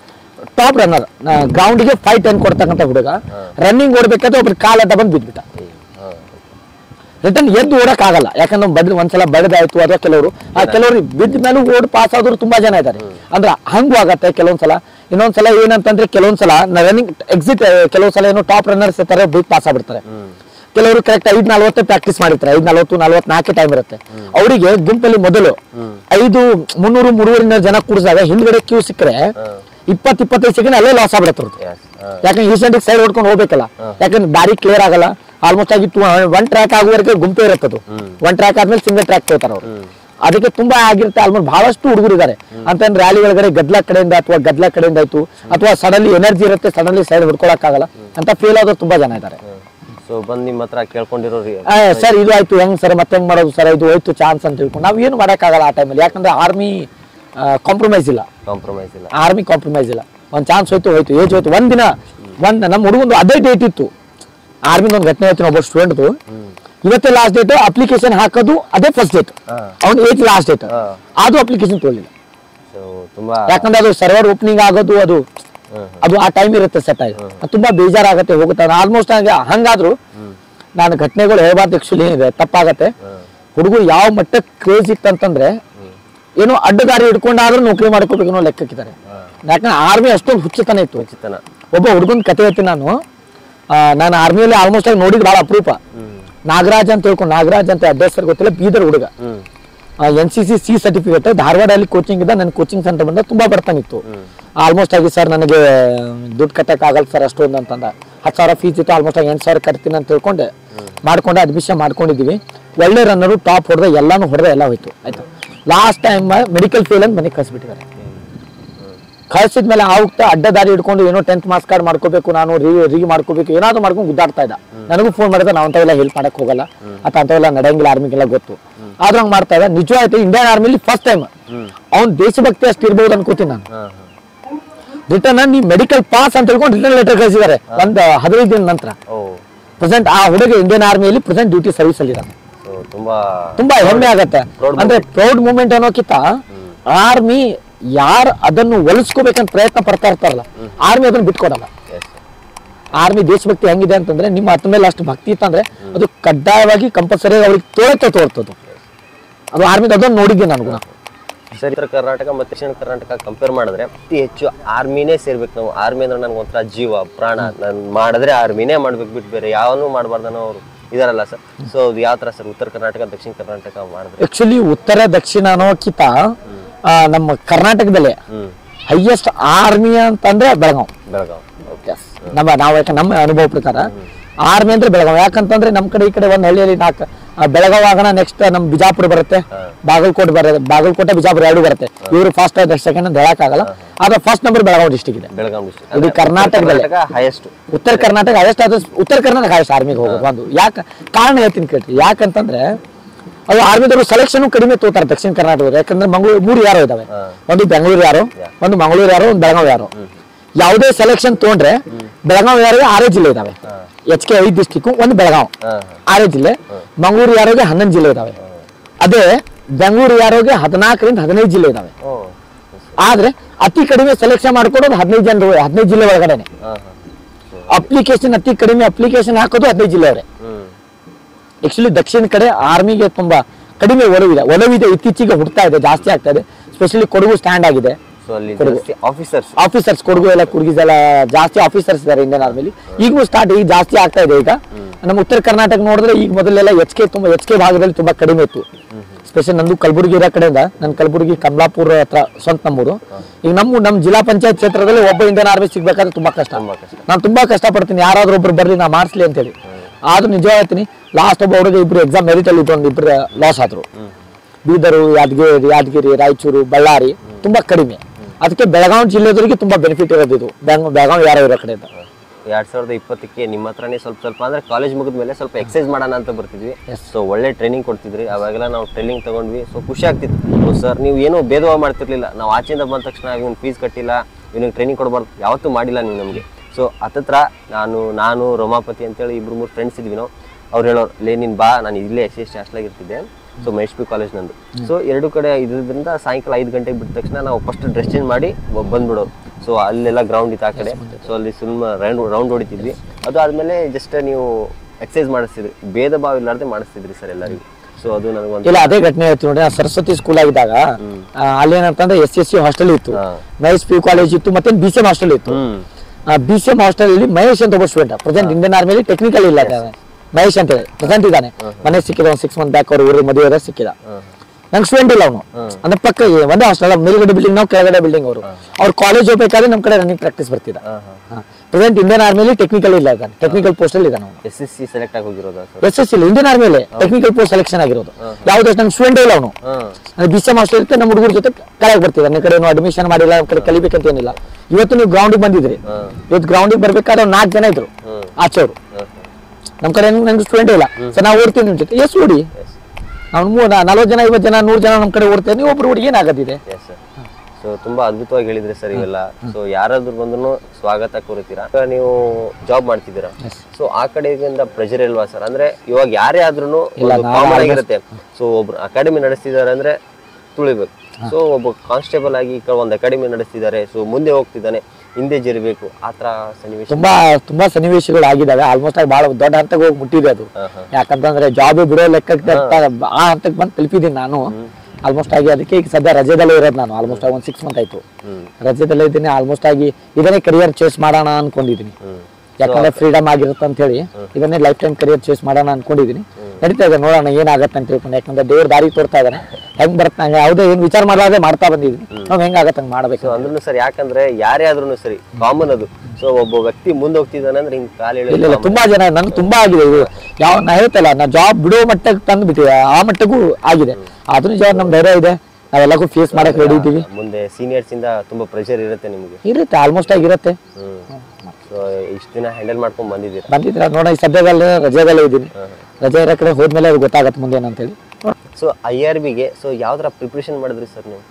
ಟಾಪ್ ರನ್ನರ್ ಗ್ರೌಂಡ್ಗೆ ಫೈವ್ ಟೆನ್ ಕೊಡ್ತಕ್ಕಂಥ ಹುಡುಗ ರನ್ನಿಂಗ್ ಓಡ್ಬೇಕಾದ್ರೆ ಒಬ್ರು ಕಾಲ ಅಂತ ಬಂದು ಬಿದ್ಬಿಟ್ಟ ರಿಟರ್ನ್ ಎದ್ದು ಓಡಕ್ ಆಗಲ್ಲ ಯಾಕಂದ್ರೆ ಬಡ್ ಒಂದ್ಸಲ ಬಡದಾಯ್ತು ಅಥವಾ ಕೆಲವರು ಆ ಕೆಲವರು ಬಿದ್ದ ಮೇಲೂ ಓಡ್ ಪಾಸ್ ಆದ್ರು ತುಂಬಾ ಜನ ಇದ್ದಾರೆ ಅಂದ್ರೆ ಹಂಗೂ ಆಗತ್ತೆ ಕೆಲವೊಂದ್ಸಲ ಇನ್ನೊಂದ್ಸಲ ಏನಂತಂದ್ರೆ ಕೆಲವೊಂದ್ಸಲ ರನ್ನಿಂಗ್ ಎಕ್ಸಿಟ್ ಕೆಲವೊಂದ್ಸಲ ಏನೋ ಟಾಪ್ ರನ್ನರ್ಸ್ ಇರ್ತಾರೆ ಬಿದ್ದು ಪಾಸ್ ಆಗ್ಬಿಡ್ತಾರೆ ಕೆಲವರು ಕರೆಕ್ಟ್ ಐದ್ ನಲ್ವತ್ತು ಪ್ರಾಕ್ಟೀಸ್ ಮಾಡಿರ್ತಾರೆ ಐದ್ ನಲ್ವತ್ತು ನಲ್ವತ್ನಾಲ್ಕು ಟೈಮ್ ಇರುತ್ತೆ ಅವರಿಗೆ ಗುಂಪಲ್ಲಿ ಮೊದಲು ಐದು ಮುನ್ನೂರು ಮೂರುವರೆ ಜನ ಕೂಡಿಸಿದಾಗ ಹಿಂದ್ಗಡೆ ಕ್ಯೂ ಸಿಕ್ಕರೆ ಇಪ್ಪತ್ ಇಪ್ಪತ್ತೈದು ಸೆಕೆಂಡ್ ಅಲ್ಲೇ ಲಾಸ್ ಆಗ್ಬಿಡುತ್ತೆ Yes. ಹಾ. ಯಾಕಂದ್ರೆ ಈ ಸೈಡ್ ಸೈಡ್ ಹೊಡ್ಕೊಂಡು ಹೋಗ್ಬೇಕಲ್ಲ ಯಾಕಂದ್ರೆ ದಾರಿ ಕ್ಲಿಯರ್ ಆಗಲ್ಲ ಆಲ್ಮೋಸ್ಟ್ ಆಗಿ ಒನ್ ಟ್ರ್ಯಾಕ್ ಆಗುವವರೆಗೆ ಗುಂಪೆ ಇರುತ್ತೆ ಅದು ಒನ್ ಟ್ರ್ಯಾಕ್ ಆದ್ಮೇಲೆ ಸಿಂಗಲ್ ಟ್ರ್ಯಾಕ್ ತಗೋತಾರೆ ಅವರು ಅದಕ್ಕೆ ತುಂಬಾ ಆಗಿರುತ್ತೆ ಆಲ್ಮೋಸ್ಟ್ ಬಹಳಷ್ಟು ಹುಡುಗರು ಇದ್ದಾರೆ ಅಂತಂದ್ರೆ ರ್ಯಾಲಿ ಒಳಗಡೆ ಗದ್ಲ ಕಡೆಯಿಂದ ಅಥವಾ ಗದ್ಲ ಕಡೆಯಿಂದ ಆಯ್ತು ಅಥವಾ ಸಡನ್ಲಿ ಎನರ್ಜಿ ಇರುತ್ತೆ ಸಡನ್ಲಿ ಸೈಡ್ ಹೊಡ್ಕೊಳಕ್ಕಾಗಲ್ಲ ಅಂತ ಫೇಲ್ ಆದವ್ರು ತುಂಬಾ ಜನ ಇದ್ದಾರೆ ಸೊ ಬಂದು ನಿಮ್ಮ ಹತ್ರ ಕೇಳ್ಕೊಂಡಿರೋ ಸರ್ ಇದು ಆಯ್ತು ಹೆಂಗ್ ಸರ್ ಮತ್ತೆ ಹೆಂಗ್ ಮಾಡೋದು ಸರ್ ಇದು ಹೋಯ್ತು ಚಾನ್ಸ್ ಅಂತ ತಿಳ್ಕೊಂಡು ನಾವು ಏನು ಮಾಡೋಕ್ಕಾಗಲ್ಲ ಆ ಟೈಮಲ್ಲಿ ಯಾಕಂದ್ರೆ ಆರ್ಮಿ ಕಾಂಪ್ರಮೈಸ್ ಇಲ್ಲ ಕಾಂಪ್ರಮೈಸ್ ಇಲ್ಲ ಆರ್ಮಿ ಕಾಂಪ್ರಮೈಸ್ ಇಲ್ಲ ಒಂದ್ ಚಾನ್ಸ್ ಹೋಯ್ತು ಹೋಯ್ತು ಏಜ್ ಹೋಯ್ತು ಒಂದಿನ ಒಂದ್ ನಮ್ಮ ಹುಡುಗಂದು ಅದೇ ಡೇಟ್ ಇತ್ತು ಆರ್ಮಿದ ಒಂದು ಘಟನೆ ಹೇಳ್ತೀನಿ ಒಬ್ಬ ಸ್ಟೂಡೆಂಟ್ದು ಇವತ್ತೇ ಲಾಸ್ಟ್ ಡೇಟ್ ಅಪ್ಲಿಕೇಶನ್ ಹಾಕೋದು ಅದೇ ಫಸ್ಟ್ ಡೇಟ್ ಹಾ. ಅವ್ನ ಏಜ್ ಲಾಸ್ಟ್ ಡೇಟ್ ಹಾ. ಅದು ಅಪ್ಲಿಕೇಶನ್ ತೊಗೊಳ್ಳಿಲ್ಲ ಸೊ ತುಂಬಾ ಯಾಕಂದ್ರೆ ಅದು ಸರ್ವರ್ ಓಪನಿಂಗ್ ಆಗೋದು ಅದು ಹ್ಮ್, ಅದು ಆ ಟೈಮ್ ಇರುತ್ತೆ ಸೆಟ್ ಆಗಿ ಅದು ತುಂಬಾ ಬೇಜಾರಾಗತ್ತೆ ಹೋಗುತ್ತೆ ಆಲ್ಮೋಸ್ಟ್ ಹಂಗೆ ಹಂಗಾದ್ರು ನಾನು ಘಟನೆಗಳು ಹೇಳ್ಬಾರ್ದು ಆಕ್ಚುಲಿ ತಪ್ಪಾಗತ್ತೆ ಹುಡುಗರು ಯಾವ ಮಟ್ಟಕ್ಕೆ ಕ್ರೇಜ್ ಇತ್ತಂತಂದ್ರೆ ಏನೋ ಅಡ್ಡದಾರಿ ಹಿಡ್ಕೊಂಡಾದ್ರೂ ನೌಕರಿ ಮಾಡ್ಕೋಬೇಕು ಅನ್ನೋ ಲೆಕ್ಕಕ್ಕಿದ್ದಾರೆ ಯಾಕಂದ್ರೆ ಆರ್ಮಿ ಅಷ್ಟೊಂದು ಹುಚ್ಚತನ ಇತ್ತು ಉಚಿತನ ಒಬ್ಬ ಹುಡುಗನ ಕತೆ ಹೇಳ್ತೀನಿ ನಾನು ಆ, ನಾನು ಆರ್ಮಿಯಲ್ಲಿ ಆಲ್ಮೋಸ್ಟ್ ಆಗಿ ನೋಡಿದ್ ಭಾಳ ಅಪರೂಪ ನಾಗರಾಜ್ ಅಂತ ಹೇಳ್ಕೊಂಡು ನಾಗರಾಜ್ ಅಂತ ಅಡ್ರೆಸ್ ಗೊತ್ತಿಲ್ಲ ಬೀದರ್ ಹುಡುಗ ಹ್ಮ್ N C C C certificate ಧಾರವಾಡಲ್ಲಿ ಕೋಚಿಂಗ್ ಇದ್ದ ನನ್ನ ಕೋಚಿಂಗ್ ಸೆಂಟರ್ ಬಂದ ತುಂಬಾ ಬರ್ತಾನಿತ್ತು ಆಲ್ಮೋಸ್ಟ್ ಆಗಿ ಸರ್ ನನಗೆ ದುಡ್ಡು ಕಟ್ಟಕ್ ಆಗಲ್ಲ ಸರ್ ಅಷ್ಟೊಂದು ಅಂತಂದ ಹತ್ತು ಸಾವಿರ ಫೀಸ್ ಇತ್ತು ಆಲ್ಮೋಸ್ಟ್ ಆಗಿ ಎಂಟು ಸಾವಿರ ಕಟ್ತೀನಿ ಅಂತ ತಿಳ್ಕೊಂಡೆ ಮಾಡ್ಕೊಂಡು ಅಡ್ಮಿಷನ್ ಮಾಡ್ಕೊಂಡಿದ್ದೀವಿ ಒಳ್ಳೆ ರನ್ನರು ಟಾಪ್ ಹೊಡೆದ ಎಲ್ಲಾನು ಹೊಡೆದ ಎಲ್ಲ ಹೋಯ್ತು ಆಯ್ತು ಲಾಸ್ಟ್ ಟೈಮ್ ಮೆಡಿಕಲ್ ಫೇಲ್ ಅಂತ ಮನೆಗೆ ಕಳ್ಸಿಬಿಟ್ಟಿದ್ದಾರೆ ಕಳ್ಸಿದ್ಮೇಲೆ ಆಗುತ್ತಾ ಅಡ್ಡ ದಾರಿ ಹಿಡ್ಕೊಂಡು ಏನೋ ಟೆಂತ್ ಮಾರ್ಕ್ಸ್ ಕಾರ್ಡ್ ಮಾಡ್ಕೋಬೇಕು ನಾನು ರೀ ರೀ ಮಾಡ್ಕೋಬೇಕು ಏನಾದ್ರು ಮಾಡ್ಕೊಂಡು ಗುದ್ದಾಡ್ತಾ ಇದ್ದ ನನಗೂ ಫೋನ್ ಮಾಡಿದ್ರೆ ನಾವು ಅಂಥವೆಲ್ಲ ಹೆಲ್ಪ್ ಮಾಡಕ್ ಹೋಗಲ್ಲ ಅಥವಾ ಅಂಥವೆಲ್ಲ ನಡೆಯಂಗಿಲ್ಲ ಆರ್ಮಿಗೆಲ್ಲ ಗೊತ್ತು ಆದ್ರೂ ಹಂಗೆ ಮಾಡ್ತಾ ಇದ್ದ ನಿಜವಾಯ್ತು ಇಂಡಿಯನ್ ಆರ್ಮಿಲಿ ಫಸ್ಟ್ ಟೈಮ್ ಅವ್ನ್ ದೇಶಭಕ್ತಿ ಅಷ್ಟು ಇರ್ಬೋದು ಅನ್ಕೋತೀನಿ ನಾನು ಹಾ ಹಾ ರಿಟರ್ನ್ ನೀ ಮೆಡಿಕಲ್ ಪಾಸ್ ಅಂತ ಹೇಳ್ಕೊಂಡು ರಿಟರ್ನ್ ಲೆಟರ್ ಕಳಿಸಿದ್ದಾರೆ ಒಂದು ಹದಿನೈದು ದಿನ ನಂತರ ಓ ಪ್ರೆಸೆಂಟ್ ಆ ಹುಡುಗ ಇಂಡಿಯನ್ ಆರ್ಮಿಯಲ್ಲಿ ಪ್ರೆಸೆಂಟ್ ಡ್ಯೂಟಿ ಸರ್ವಿಸ್ ಅಲ್ಲಿ ಇದ್ದಾನೆ ಸೊ ತುಂಬಾ ತುಂಬಾ ಹೆಮ್ಮೆ ಆಗತ್ತೆ Proud ಅಂದ್ರೆ ಪ್ರೌಡ್ ಮೂಮೆಂಟ್ ಅನ್ನೋಕ್ಕಿಂತ ಆರ್ಮಿ ಯಾರು ಅದನ್ನು ಒಲಿಸ್ಕೋಬೇಕಂತ ಪ್ರಯತ್ನ ಪಡ್ತಾ ಇರ್ತಾರಲ್ಲ ಆರ್ಮಿ ಅದನ್ನ ಬಿಟ್ಕೊಡಲ್ಲ ಎಸ್ ಆರ್ಮಿ ದೇಶಭಕ್ತಿ ಹೆಂಗಿದೆ ಅಂತಂದ್ರೆ ನಿಮ್ಮ ಹತ್ತ ಮೇಲೆ ಅಷ್ಟು ಭಕ್ತಿ ಇತ್ತಂದ್ರೆ ಅದು ಕಡ್ಡಾಯವಾಗಿ ಕಂಪಲ್ಸರಿ ಅವ್ರಿಗೆ ತೋರುತ್ತೆ ತೋರ್ತದು ಅದು ಆರ್ಮಿದ ಅದನ್ನು ನೋಡಿದ್ದೀನಿ ನಾನು ಗುಣ ಸರಿ ಉತ್ತರ ಕರ್ನಾಟಕ ಮತ್ತು ದಕ್ಷಿಣ ಕರ್ನಾಟಕ ಕಂಪೇರ್ ಮಾಡಿದ್ರೆ ಅತಿ ಹೆಚ್ಚು ಆರ್ಮಿನೇ ಸೇರ್ಬೇಕು ನಾವು ಆರ್ಮಿ ಅಂದ್ರೆ ನನಗೆ ಒಂಥರ ಜೀವ ಪ್ರಾಣ ನಾನು ಮಾಡಿದ್ರೆ ಆರ್ಮಿನೇ ಮಾಡ್ಬೇಕು ಬಿಟ್ಟು ಬೇರೆ ಯಾವನೂ ಮಾಡಬಾರ್ದು ಅನ್ನೋ ಅವರು ಇದಾರಲ್ಲ ಸರ್ ಸೊ ಅದು ಯಾವ ಥರ ಸರ್ ಉತ್ತರ ಕರ್ನಾಟಕ ದಕ್ಷಿಣ ಕರ್ನಾಟಕ ಮಾಡಿದ್ರೆ ಆಕ್ಚುಲಿ ಉತ್ತರ ದಕ್ಷಿಣ ಅನ್ನೋಕ್ಕಿಂತ ಆ, ನಮ್ಮ ಕರ್ನಾಟಕದಲ್ಲೇ ಹ್ಮ್ ಹೈಯೆಸ್ಟ್ ಆರ್ಮಿ ಅಂತಂದ್ರೆ ಬೆಳಗಾವ್ ಬೆಳಗಾವ್ ಓಕೆ ನಮ್ಮ ನಾವು ಯಾಕೆ ನಮ್ಮ ಅನುಭವ ಪ್ರಕಾರ ಆರ್ಮಿ ಅಂದ್ರೆ ಬೆಳಗಾವ್ ಯಾಕಂತಂದ್ರೆ ನಮ್ಮ ಕಡೆ ಈ ಕಡೆ ಒಂದು ಹಳ್ಳಿಯಲ್ಲಿ ನಾಲ್ಕು ಆ, ಬೆಳಗಾವ್ ಆಗೋಣ ನೆಕ್ಸ್ಟ್ ನಮ್ಮ ಬಿಜಾಪುರ ಬರುತ್ತೆ ಬಾಗಲಕೋಟೆ ಬರುತ್ತೆ ಬಾಗಲಕೋಟೆ ಬಿಜಾಪುರ ಎರಡು ಬರುತ್ತೆ ಇವರು ಫಸ್ಟ್ ಸೆಕೆಂಡ್ ಅಂತ ಹೇಳಕ್ಕಾಗಲ್ಲ ಆದ್ರೆ ಫಸ್ಟ್ ನಂಬರ್ ಬೆಳಗಾವಿ ಡಿಸ್ಟಿಕ್ ಇದೆ ಬೆಳಗಾಂ ಡಿಸ್ಟ್ರಿಕ್ಟ್ ಇದು ಕರ್ನಾಟಕದಲ್ಲೇ ಹೈಯೆಸ್ಟ್ ಉತ್ತರ ಕರ್ನಾಟಕ ಹೈಯೆಸ್ಟ್ ಆದ ಉತ್ತರ ಕರ್ನಾಟಕ ಹೈಯೆಸ್ಟ್ ಆರ್ಮಿಗೆ ಹೋಗೋದು ಒಂದು ಯಾಕೆ ಕಾರಣ ಹೇಳ್ತೀನಿ ಕೇಳ್ರಿ ಯಾಕಂತಂದ್ರೆ ಅದು ಆರ್ಮಿದವರು ಸೆಲೆಕ್ಷನ್ ಕಡಿಮೆ ತೋತಾರೆ ದಕ್ಷಿಣ ಕರ್ನಾಟಕದವರು ಯಾಕಂದ್ರೆ ಮಂಗಳೂರು ಮೂರು ಯಾರೋ ಇದಾವೆ ಒಂದು ಬೆಂಗಳೂರು ಯಾರೋ ಒಂದು ಮಂಗಳೂರು ಯಾರೋ ಒಂದು ಬೆಳಗಾವಿ ಯಾರೋ ಯಾವುದೇ ಸೆಲೆಕ್ಷನ್ ತೊಗೊಂಡ್ರೆ ಬೆಳಗಾವಿ ಯಾರಿಗೆ ಆರೇ ಜಿಲ್ಲೆ ಇದಾವೆ ಎಚ್ ಕೆ ಐದು ಡಿಸ್ಟಿಕ್ ಒಂದು ಬೆಳಗಾವ್ ಹಾಂ ಆರೇ ಜಿಲ್ಲೆ ಮಂಗಳೂರು ಯಾರೋಗೆ ಹನ್ನೊಂದು ಜಿಲ್ಲೆ ಇದಾವೆ ಅದೇ ಬೆಂಗಳೂರು ಯಾರೋಗೆ ಹದಿನಾಲ್ಕರಿಂದ ಹದಿನೈದು ಜಿಲ್ಲೆ ಇದಾವೆ ಓ ಆದ್ರೆ ಅತಿ ಕಡಿಮೆ ಸೆಲೆಕ್ಷನ್ ಮಾಡ್ಕೊಡೋದು ಹದಿನೈದು ಜನರು ಹದಿನೈದು ಜಿಲ್ಲೆ ಒಳಗಡೆನೆ ಹಾಂ ಹಾಂ ಅಪ್ಲಿಕೇಶನ್ ಅತಿ ಕಡಿಮೆ ಅಪ್ಲಿಕೇಶನ್ ಹಾಕೋದು ಹದಿನೈದು ಜಿಲ್ಲೆಯವರೇ ಹ್ಞೂ ಆಕ್ಚುಲಿ ದಕ್ಷಿಣ ಕಡೆ ಆರ್ಮಿಗೆ ತುಂಬಾ ಕಡಿಮೆ ಒಲವಿದೆ ಒಲವಿದೆ ಇತ್ತೀಚೆಗೆ ಹುಡ್ತಾ ಇದೆ ಜಾಸ್ತಿ ಆಗ್ತಾ ಇದೆ ಸ್ಪೆಷಲಿ ಕೊಡಗು ಸ್ಟ್ಯಾಂಡ್ ಆಗಿದೆ ಸೊ ಅಲ್ಲಿ ಜಾಸ್ತಿ ಆಫೀಸರ್ಸ್ ಆಫೀಸರ್ಸ್ ಕೊಡಗು ಎಲ್ಲ ಕುರ್ಗಿಸ್ ಎಲ್ಲ ಜಾಸ್ತಿ ಆಫೀಸರ್ಸ್ ಇದ್ದಾರೆ ಇಂಡಿಯನ್ ಆರ್ಮಿಲಿ ಈಗೂ ಸ್ಟಾರ್ಟ್ ಈಗ ಜಾಸ್ತಿ ಆಗ್ತಾ ಇದೆ ಈಗ ನಮ್ಮ ಉತ್ತರ ಕರ್ನಾಟಕ ನೋಡಿದ್ರೆ ಈಗ ಮೊದಲೆಲ್ಲ ಎಚ್ ಕೆ ತುಂಬಾ ಎಚ್ ಕೆ ಭಾಗದಲ್ಲಿ ತುಂಬಾ ಕಡಿಮೆ ಇತ್ತು ಸ್ಪೆಷಲ್ ನಂದು ಕಲಬುರಗಿ ಇರೋ ಕಡೆಯಿಂದ ನನ್ನ ಕಲಬುರಗಿ ಕಮಲಾಪುರ ಹತ್ರ ಸ್ವಂತ ನಮ್ಮೂರು ಈಗ ನಮ್ಮ ನಮ್ಮ ಜಿಲ್ಲಾ ಪಂಚಾಯತ್ ಕ್ಷೇತ್ರದಲ್ಲಿ ಒಬ್ಬ ಇಂಡಿಯನ್ ಆರ್ಮಿ ಸಿಗ್ಬೇಕಾದ್ರೆ ತುಂಬಾ ಕಷ್ಟ ತುಂಬಾ ಕಷ್ಟ ನಾನು ತುಂಬಾ ಕಷ್ಟಪಡ್ತೀನಿ ಯಾರಾದ್ರೂ ಒಬ್ರು ಬರ್ಲಿ ನಾ ಮಾಡಿಸ್ಲಿ ಅಂತೇಳಿ ಆದ್ರೂ ನಿಜ ಹೇಳ್ತೀನಿ ಲಾಸ್ಟ್ ಒಬ್ಬ ಹುಡುಗ ಇಬ್ರು ಎಕ್ಸಾಮ್ ಮೆರಿಟ್ ಅಲ್ಲಿ ಇದ್ದು ಒಂದು ಇಬ್ರು ಲಾಸ್ ಆದ್ರು ಬೀದರು ಯಾದಗಿರಿ ಯಾದಗಿರಿ ರಾಯಚೂರು ಬಳ್ಳಾರಿ ತುಂಬಾ ಕಡಿಮೆ ಅದಕ್ಕೆ ಬೆಳಗಾವಿ ಜಿಲ್ಲೆದವರಿಗೆ ತುಂಬಾ ಬೆನಿಫಿಟ್ ಇರೋದು ಇದು ಬೆಂಗ್- ಬೆಳಗಾವಿ ಯಾರೋ ಇರೋ ಕಡೆಯಿಂದ ಎರಡ್ ಸಾವಿರದ ಇಪ್ಪತ್ತಕ್ಕೆ ನಿಮ್ಮ ಹತ್ರನೇ ಸ್ವಲ್ಪ ಸ್ವಲ್ಪ ಅಂದ್ರೆ ಕಾಲೇಜ್ ಮುಗಿದ ಮೇಲೆ ಸ್ವಲ್ಪ ಎಕ್ಸಸೈಸ್ ಮಾಡೋಣ ಅಂತ ಬರ್ತಿದ್ವಿ ಸೊ ಒಳ್ಳೆ ಟ್ರೈನಿಂಗ್ ಕೊಡ್ತಿದ್ರಿ ಅವಾಗೆಲ್ಲ ನಾವು ಟ್ರೈನಿಂಗ್ ತಗೊಂಡ್ವಿ ಸೊ ಖುಷಿ ಆಗ್ತಿತ್ತು ಸರ್ ನೀವು ಏನೋ ಭೇದವ ಮಾಡ್ತಿರ್ಲಿಲ್ಲ ನಾವು ಆಚೆಯಿಂದ ಬಂದ ತಕ್ಷಣ ಇವ್ನು ಫೀಸ್ ಕಟ್ಟಿಲ್ಲ ಇವನಿಗೆ ಟ್ರೈನಿಂಗ್ ಕೊಡಬಾರ್ದು ಯಾವತ್ತೂ ಮಾಡಿಲ್ಲ ನೀವು ನಮಗೆ ಸೊ ಹತ್ತತ್ರ ನಾನು ನಾನು ರಮಾಪತಿ ಅಂತೇಳಿ ಇಬ್ರು ಮೂರು ಫ್ರೆಂಡ್ಸ್ ಇದ್ವಿ ನಾವು ಅವ್ರು ಹೇಳೋರು ಲೇ ನೀನು ಬಾ ನಾನು ಇಲ್ಲೇ ಎಸ್ ಎಸ್ ಹಾಸ್ಟೆಲಾಗಿ ಇರ್ತಿದ್ದೆ ಸೊ ಮಹೇಶ್ ಪಿ ಕಾಲೇಜ್ ನಂದು ಸೊ ಎರಡು ಕಡೆ ಇದ್ರಿಂದ ಸಾಯಂಕಾಲ ಐದು ಗಂಟೆಗೆ ಬಿಟ್ಟ ತಕ್ಷಣ ನಾವು ಫಸ್ಟ್ ಡ್ರೆಸ್ ಚೇಂಜ್ ಮಾಡಿ ಬ- ಬಂದ್ಬಿಡೋರು ಸೊ ಅಲ್ಲೆಲ್ಲ ಗ್ರೌಂಡ್ ಇತ್ತು ಆ ಕಡೆ ಸೊ ಅಲ್ಲಿ ಸುಮ್ಮ ರೌಂಡ್ ರೌಂಡ್ ಹೊಡಿತಿದ್ವಿ ಅದು ಆದಮೇಲೆ ಜಸ್ಟ್ ನೀವು ಎಕ್ಸಸೈಸ್ ಮಾಡಿಸ್ತಿದ್ರಿ ಭೇದ ಭಾವ ಇಲ್ಲಾರ್ದೆ ಮಾಡಿಸ್ತಿದ್ರಿ ಸರ್ ಎಲ್ಲರಿಗೂ ಸೊ ಅದು ನನಗೊಂದು ಇಲ್ಲ ಅದೇ ಘಟನೆ ಹೇಳ್ತೀನಿ ನೋಡಿ ನಾನು ಸರಸ್ವತಿ ಸ್ಕೂಲ್ ಆಗಿದ್ದಾಗ ಆ, ಅಲ್ಲಿ ಏನಂತಂದ್ರೆ ಎಸ್ ಎಸ್ ಸಿ ಹಾಸ್ಟೆಲ್ ಇತ್ತು ಹಾ. ಮಹೇಶ್ ಪಿ ಕಾಲೇಜ್ ಇತ್ತು ಮತ್ತೆ ಬಿ ಸಿ ಎಂ ಹಾಸ್ಟೆಲ್ ಇತ್ತು ಹ್ಮ್ ಬಿ ಸಿ ಎಂ ಹಾಸ್ಟೆಲ್ ಅಲ್ಲಿ ಮಹೇಶ್ ಅಂತ ಒಬ್ಬ ಸ್ಟೂಡೆಂಟ್ ಪ್ರೆಸೆಂಟ್ ಇಂಡಿಯನ್ ಆರ್ಮಿಲಿ ಟೆಕ್ನಿಕಲ್ ಇಲ್ಲ ಇದ್ದಾನೆ. ಮಹೇಶ್ ಅಂತ ಹೇಳಿ ಪ್ರೆಸೆಂಟ್ ಇದ್ದಾನೆ ಮನೆ ಸಿಕ್ಕಿದ ಒಂದು ಸಿಕ್ಸ್ ಮಂತ್ ಬ್ಯಾಕ್ ಅವ್ರ ಊರಿಗೆ ಮದುವೆ ಸಿಕ್ಕಿದ ನಂಗೆ ಸ್ಟೂಡೆಂಟ್ ಇಲ್ಲ ಅವನು ಅಂದ್ರೆ ಪಕ್ಕ ಈ ಒಂದೇ ಹಾಸ್ಟೆಲ್ ಮೇಲ್ಗಡೆ ಬಿಲ್ಡಿಂಗ್ ನಾವು ಕೆಳಗಡೆ ಬಿಲ್ಡಿಂಗ್ ಅವರು ಅವ್ರ ಕಾಲೇಜ್ ಹೋಗ್ಬೇಕಾದ್ರೆ ನಮ್ಮ ಕಡೆ ರನ್ನಿಂಗ್ ಪ್ರಾಕ್ಟೀಸ್ ಬರ್ತಿದ್ದ ಹಾ ಹಾ ಪ್ರೆಸೆಂಟ್ ಇಂಡಿಯನ್ ಆರ್ಮಿಲಿ ಟೆಕ್ನಿಕಲ್ ಇಲ್ಲ ಇದ್ದಾನೆ ಟೆಕ್ನಿಕಲ್ ಪೋಸ್ಟ್ ಅಲ್ಲಿ ಇದ್ದಾನೆ ಅವನು ಎಸ್ ಎಸ್ ಸಿ ಸೆಲೆಕ್ಟ್ ಆಗಿ ಹೋಗಿರೋದಾ ಸರ್ ಎಸ್ ಎಸ್ ಇಲ್ಲ ಇಂಡಿಯನ್ ಆರ್ಮಿಲಿ ಟೆಕ್ನಿಕಲ್ ಪೋಸ್ಟ್ ಸೆಲೆಕ್ಷನ್ ಆಗಿರೋದು ಯಾವ್ದು ನಂಗೆ ಸ್ಟೂಡೆಂಟ್ ಇಲ್ಲ ಅವನು ಹಾ ಅಂದ್ರೆ ಬಿ ಸಿ ಎಂ ಹಾಸ್ಟೆಲ್ ಇರುತ್ತೆ ನಮ್ಮ ಹುಡುಗರ ಜೊತೆ ಕೆಳಗೆ ಬರ್ತಿದ್ದ ನನ್ನ ಕಡೆ ಅಡ್ಮಿಷನ್ ಮಾಡಿಲ್ಲ ನಮ್ಮ ಕಡೆ ಕಲಿಬೇಕಂತ ಏನಿಲ್ಲ ಇವತ್ತು ನೀವು ಗ್ರೌಂಡಿಗೆ ಬಂದಿದ್ರಿ ಇವತ್ತು ಗ್ರೌಂಡಿಗೆ ಬರ್ಬೇಕಾದ್ರೆ ನಾಲ್ಕು ಜನ ಇದ್ರು ಹ್ಮ್ ಆಚೆವರು ಹಾ ನಮ್ಮ ಕಡೆ ನಂಗೆ ಸ್ಟೂಡೆಂಟ್ ಇಲ್ಲ ಸರ್ ನಾವು ಓಡ್ತೀವಿ ನಿಮ್ಮ ಜೊತೆ ಎಸ್ ಓಡಿ ನಾವು ಮೂರು ನಲ್ವತ್ತು ಜನ ಐವತ್ತು ಜನ ನೂರು ಜನ ನಮ್ಮ ಕಡೆ ಓಡ್ತೇವೆ ನೀವು ಒಬ್ರು ಓಡಿ ಏನಾಗತ್ತಿದೆ ಎಸ್ ಸರ್ ಸೊ ತುಂಬಾ ಅದ್ಭುತವಾಗಿ ಹೇಳಿದ್ರಿ ಸರ್ ಇವೆಲ್ಲ ಸೊ ಯಾರಾದ್ರೂ ಬಂದ್ರು ಸ್ವಾಗತ ಕೋರುತ್ತೀರಾ ಈಗ ನೀವು ಜಾಬ್ ಮಾಡ್ತಿದ್ದೀರಾ ಸೊ ಆ ಕಡೆಯಿಂದ ಪ್ರೆಷರ್ ಇಲ್ವಾ ಸರ್ ಅಂದ್ರೆ ಇವಾಗ ಯಾರೇ ಆದ್ರೂ ಕಾಮನ್ ಆಗಿರುತ್ತೆ ಸೊ ಒಬ್ರು ಅಕಾಡೆಮಿ ನಡೆಸ್ತಿದ್ದಾರೆ ಅಂದ್ರೆ ತುಳಿಬೇಕು ಸೊ ಒಬ್ಬ ಕಾನ್ಸ್ಟೇಬಲ್ ಆಗಿ ಈಗ ಒಂದು ಅಕಾಡೆಮಿ ನಡೆಸ್ತಿದ್ದಾರೆ ಸೊ ಮುಂದೆ ಹೋಗ್ತಿದ್ದಾನೆ ಹಿಂದೆ ಜರಿಬೇಕು ಆ ತರ ಸನ್ನಿವೇಶ ತುಂಬಾ ತುಂಬಾ ಸನ್ನಿವೇಶಗಳು ಆಗಿದಾವೆ ಆಲ್ಮೋಸ್ಟ್ ಆಗಿ ಬಹಳ ದೊಡ್ಡ ಹಂತಕ್ಕೆ ಹೋಗಿ ಮುಟ್ಟಿದೆ ಅದು ಹಾ, ಹಾ. ಯಾಕಂತಂದ್ರೆ ಜಾಬ್ ಬಿಡೋ ಲೆಕ್ಕಕ್ಕೆ ಅಂತ- ಆ ಹಂತಕ್ಕೆ ಬಂದು ತಲುಪಿದ್ದೀನಿ ನಾನು ಆಲ್ಮೋಸ್ಟ್ ಆಗಿ ಅದಕ್ಕೆ ಈಗ ಸದ್ಯ ರಜೆದಲ್ಲೇ ಇರೋದು ನಾನು ಆಲ್ಮೋಸ್ಟ್ ಆಗಿ ಒಂದು ಸಿಕ್ಸ್ ಮಂತ್ ಆಯ್ತು ಹ್ಮ್ ರಜೆದಲ್ಲೇ ಇದ್ದೀನಿ ಆಲ್ಮೋಸ್ಟ್ ಆಗಿ ಇದನ್ನೇ ಕರಿಯರ್ ಚೇಸ್ ಮಾಡೋಣ ಅನ್ಕೊಂಡಿದ್ದೀನಿ ಹ್ಮ್ ಯಾಕಂದ್ರೆ ಫ್ರೀಡಮ್ ಆಗಿರುತ್ತೆ ಅಂತ ಹೇಳಿ ಇದನ್ನೇ ಲೈಫ್ ಟೈಮ್ ಕರಿಯರ್ ಚೇಸ್ ಮಾಡೋಣ ಅನ್ಕೊಂಡಿದ್ದೀನಿ ನಡೀತಾ ಇದೆ ನೋಡೋಣ ಏನಾಗತ್ತೆ ಅಂತ ತಿಳ್ಕೊಂಡು ಯಾಕಂದ್ರೆ ದೇವ್ರ ದಾರಿ ತೋರ್ತಾ ಇದ್ದಾನೆ ಹೆಂಗ್ ಬರುತ್ತೆ ಹಂಗೆ ಯಾವುದೇ ಏನು ವಿಚಾರ ಮಾಡಲಾರ್ದೆ ಮಾಡ್ತಾ ಬಂದಿದ್ದೀನಿ ನಾವು ಹೆಂಗಾಗತ್ತೆ ಹಂಗೆ ಮಾಡ್ಬೇಕು ಸೊ ಅಂದ್ರೂ ಸರ್ ಯಾಕಂದ್ರೆ ಯಾರೇ ಆದ್ರೂ ಸರಿ ಕಾಮನ್ ಅದು ಸೊ ಒಬ್ಬ ವ್ಯಕ್ತಿ ಮುಂದೆ ಹೋಗ್ತಿದ್ದಾನೆ ಅಂದ್ರೆ ಹಿಂಗ್ ಕಾಲು ಇಲ್ಲ ಎಳೆಯೋದು ಇಲ್ಲ ತುಂಬಾ ಜನ ನನ್ಗೆ ತುಂಬಾ ಆಗಿದೆ ಇದು ಯಾವ ನಾ ಹೇಳ್ತಲ್ಲ ನಾ ಜಾಬ್ ಬಿಡೋ ಮಟ್ಟಕ್ಕೆ ತಂದು ಬಿಟ್ಟಿದೆ ಆ ಮಟ್ಟಕ್ಕೂ ಆಗಿದೆ ಆದ್ರೂ ನಿಜ ನಮ್ ಧೈರ್ಯ ಇದೆ ನಾವೆಲ್ಲಕ್ಕೂ ಫೇಸ್ ಮಾಡಕ್ ರೆಡಿ ಇದ್ದೀವಿ ಮುಂದೆ ಸೀನಿಯರ್ಸ್ ಇಂದ ತುಂಬಾ ಪ್ರೆಷರ್ ಇರುತ್ತೆ ನಿಮಗೆ ಇರುತ್ತೆ ಆಲ್ಮೋಸ್ಟ್ ಆಗಿರುತ್ತೆ ಹ್ಮ್ ಸೊ ಇಷ್ಟು ದಿನ ಹ್ಯಾಂಡಲ್ ಮಾಡ್ಕೊಂಡ್ ಬಂದಿದ್ದೀರಾ ಬಂದಿದ್ರೆ ನೋಡ ಈ ಸದ್ಯದಲ್ಲೇ ರಜೆದಲ್ಲೇ ಇದ್ದೀನಿ ರಜೆ ಇರೋ ಕಡೆ ಹೋದ್ಮೇಲೆ ಅದು ಗೊತ್ತಾಗತ್ತೆ ಮುಂದೆ ಏನಂತೇಳಿ ಸೊ ಐ ಆರ್ ಬಿಗೆ ಸೊ ಯಾವ ತರ ಪ್ರಿಪ್ರೇಷನ್ ಮಾಡಿದ್ರಿ ಸರ್ ನೀವು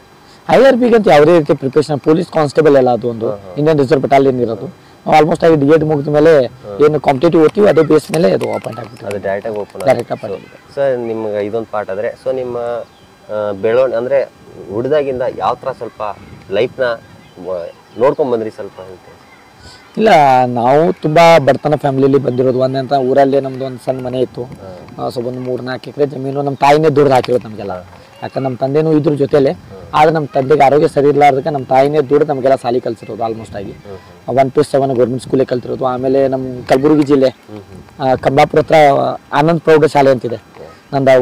ಐ ಆರ್ ಬಿಗೆ ಅಂತ ಯಾವುದೇ ರೀತಿ ಪ್ರಿಪರೇಷನ್ ಪೊಲೀಸ್ ಕಾನ್ಸ್ಟೇಬಲ್ ಎಲ್ಲ ಅದು ಒಂದು ಇಂಡಿಯನ್ ರಿಸರ್ವ್ ಬಟಾಲಿಯನ್ ಇರೋದು ಆಲ್ಮೋಸ್ಟ್ ಆಗಿ ಡಿ ಎಡ್ ಮುಗಿದ ಮೇಲೆ ಏನು ಕಾಂಪಿಟೇಟಿವ್ ಓದ್ತೀವಿ ಅದೇ ಬೇಸ್ ಮೇಲೆ ಅದು ಅಪಾಯಿಂಟ್ ಆಗ್ಬಿಟ್ಟು ಅದು ಡೈರೆಕ್ಟ್ ಆಗಿ ಓಪನ್ ಡೈರೆಕ್ಟ್ ಅಪಾಯಿಂಟ್ ಸರ್ ನಿಮ್ಗೆ ಇದೊಂದು ಪಾಠ ಆದ್ರೆ ಸೊ ನಿಮ್ಮ ಬೆಳವಣಿಗೆ ಅಂದ್ರೆ ಹುಡ್ದಾಗಿಂದ ಯಾವ ತರ ಸ್ವಲ್ಪ ಲೈಫ್ನ ನೋಡ್ಕೊಂಡ್ ಬಂದ್ರಿ ಸ್ವಲ್ಪ ಹೇಳ್ತೀನಿ ಇಲ್ಲ ನಾವು ತುಂಬಾ ಬಡತನ ಫ್ಯಾಮಿಲಿಲಿ ಬಂದಿರೋದು ಒಂದೇ ಅಂತ ಊರಲ್ಲೇ ನಮ್ದು ಒಂದು ಸಣ್ಣ ಮನೆ ಇತ್ತು ಸೊ ಒಂದು ಮೂರ್ ನಾಲ್ಕು ಎಕರೆ ಜಮೀನು ನಮ್ಮ ತಾಯಿನೇ ದುಡ್ದು ಹಾಕಿರೋದು ನಮಗೆಲ್ಲ ಯಾಕಂದ್ರೆ ನಮ್ಮ ತಂದೆನೂ ಇದ್ರ ಜೊತೆಲೆ ಆದ್ರೆ ನಮ್ಮ ತಂದೆಗೆ ಆರೋಗ್ಯ ಸರಿ ಇರ್ಲಾರ್ದಕ್ಕೆ ನಮ್ಮ ತಾಯಿನೇ ದುಡ್ಡು ನಮಗೆಲ್ಲ ಸಾಲಿ ಕಲ್ಸಿರೋದು ಆಲ್ಮೋಸ್ಟ್ ಆಗಿ ಒನ್ ಟು ಸೆವೆನ್ ಗೌರ್ಮೆಂಟ್ ಸ್ಕೂಲೇ ಕಲ್ತಿರೋದು ಆಮೇಲೆ ನಮ್ಮ ಕಲಬುರಗಿ ಜಿಲ್ಲೆ ಆ, ಕಂಬಾಪುರ ಹತ್ರ ಆನಂದ್ ಪ್ರೌಢ ಶಾಲೆ ಅಂತಿದೆ ನಂದು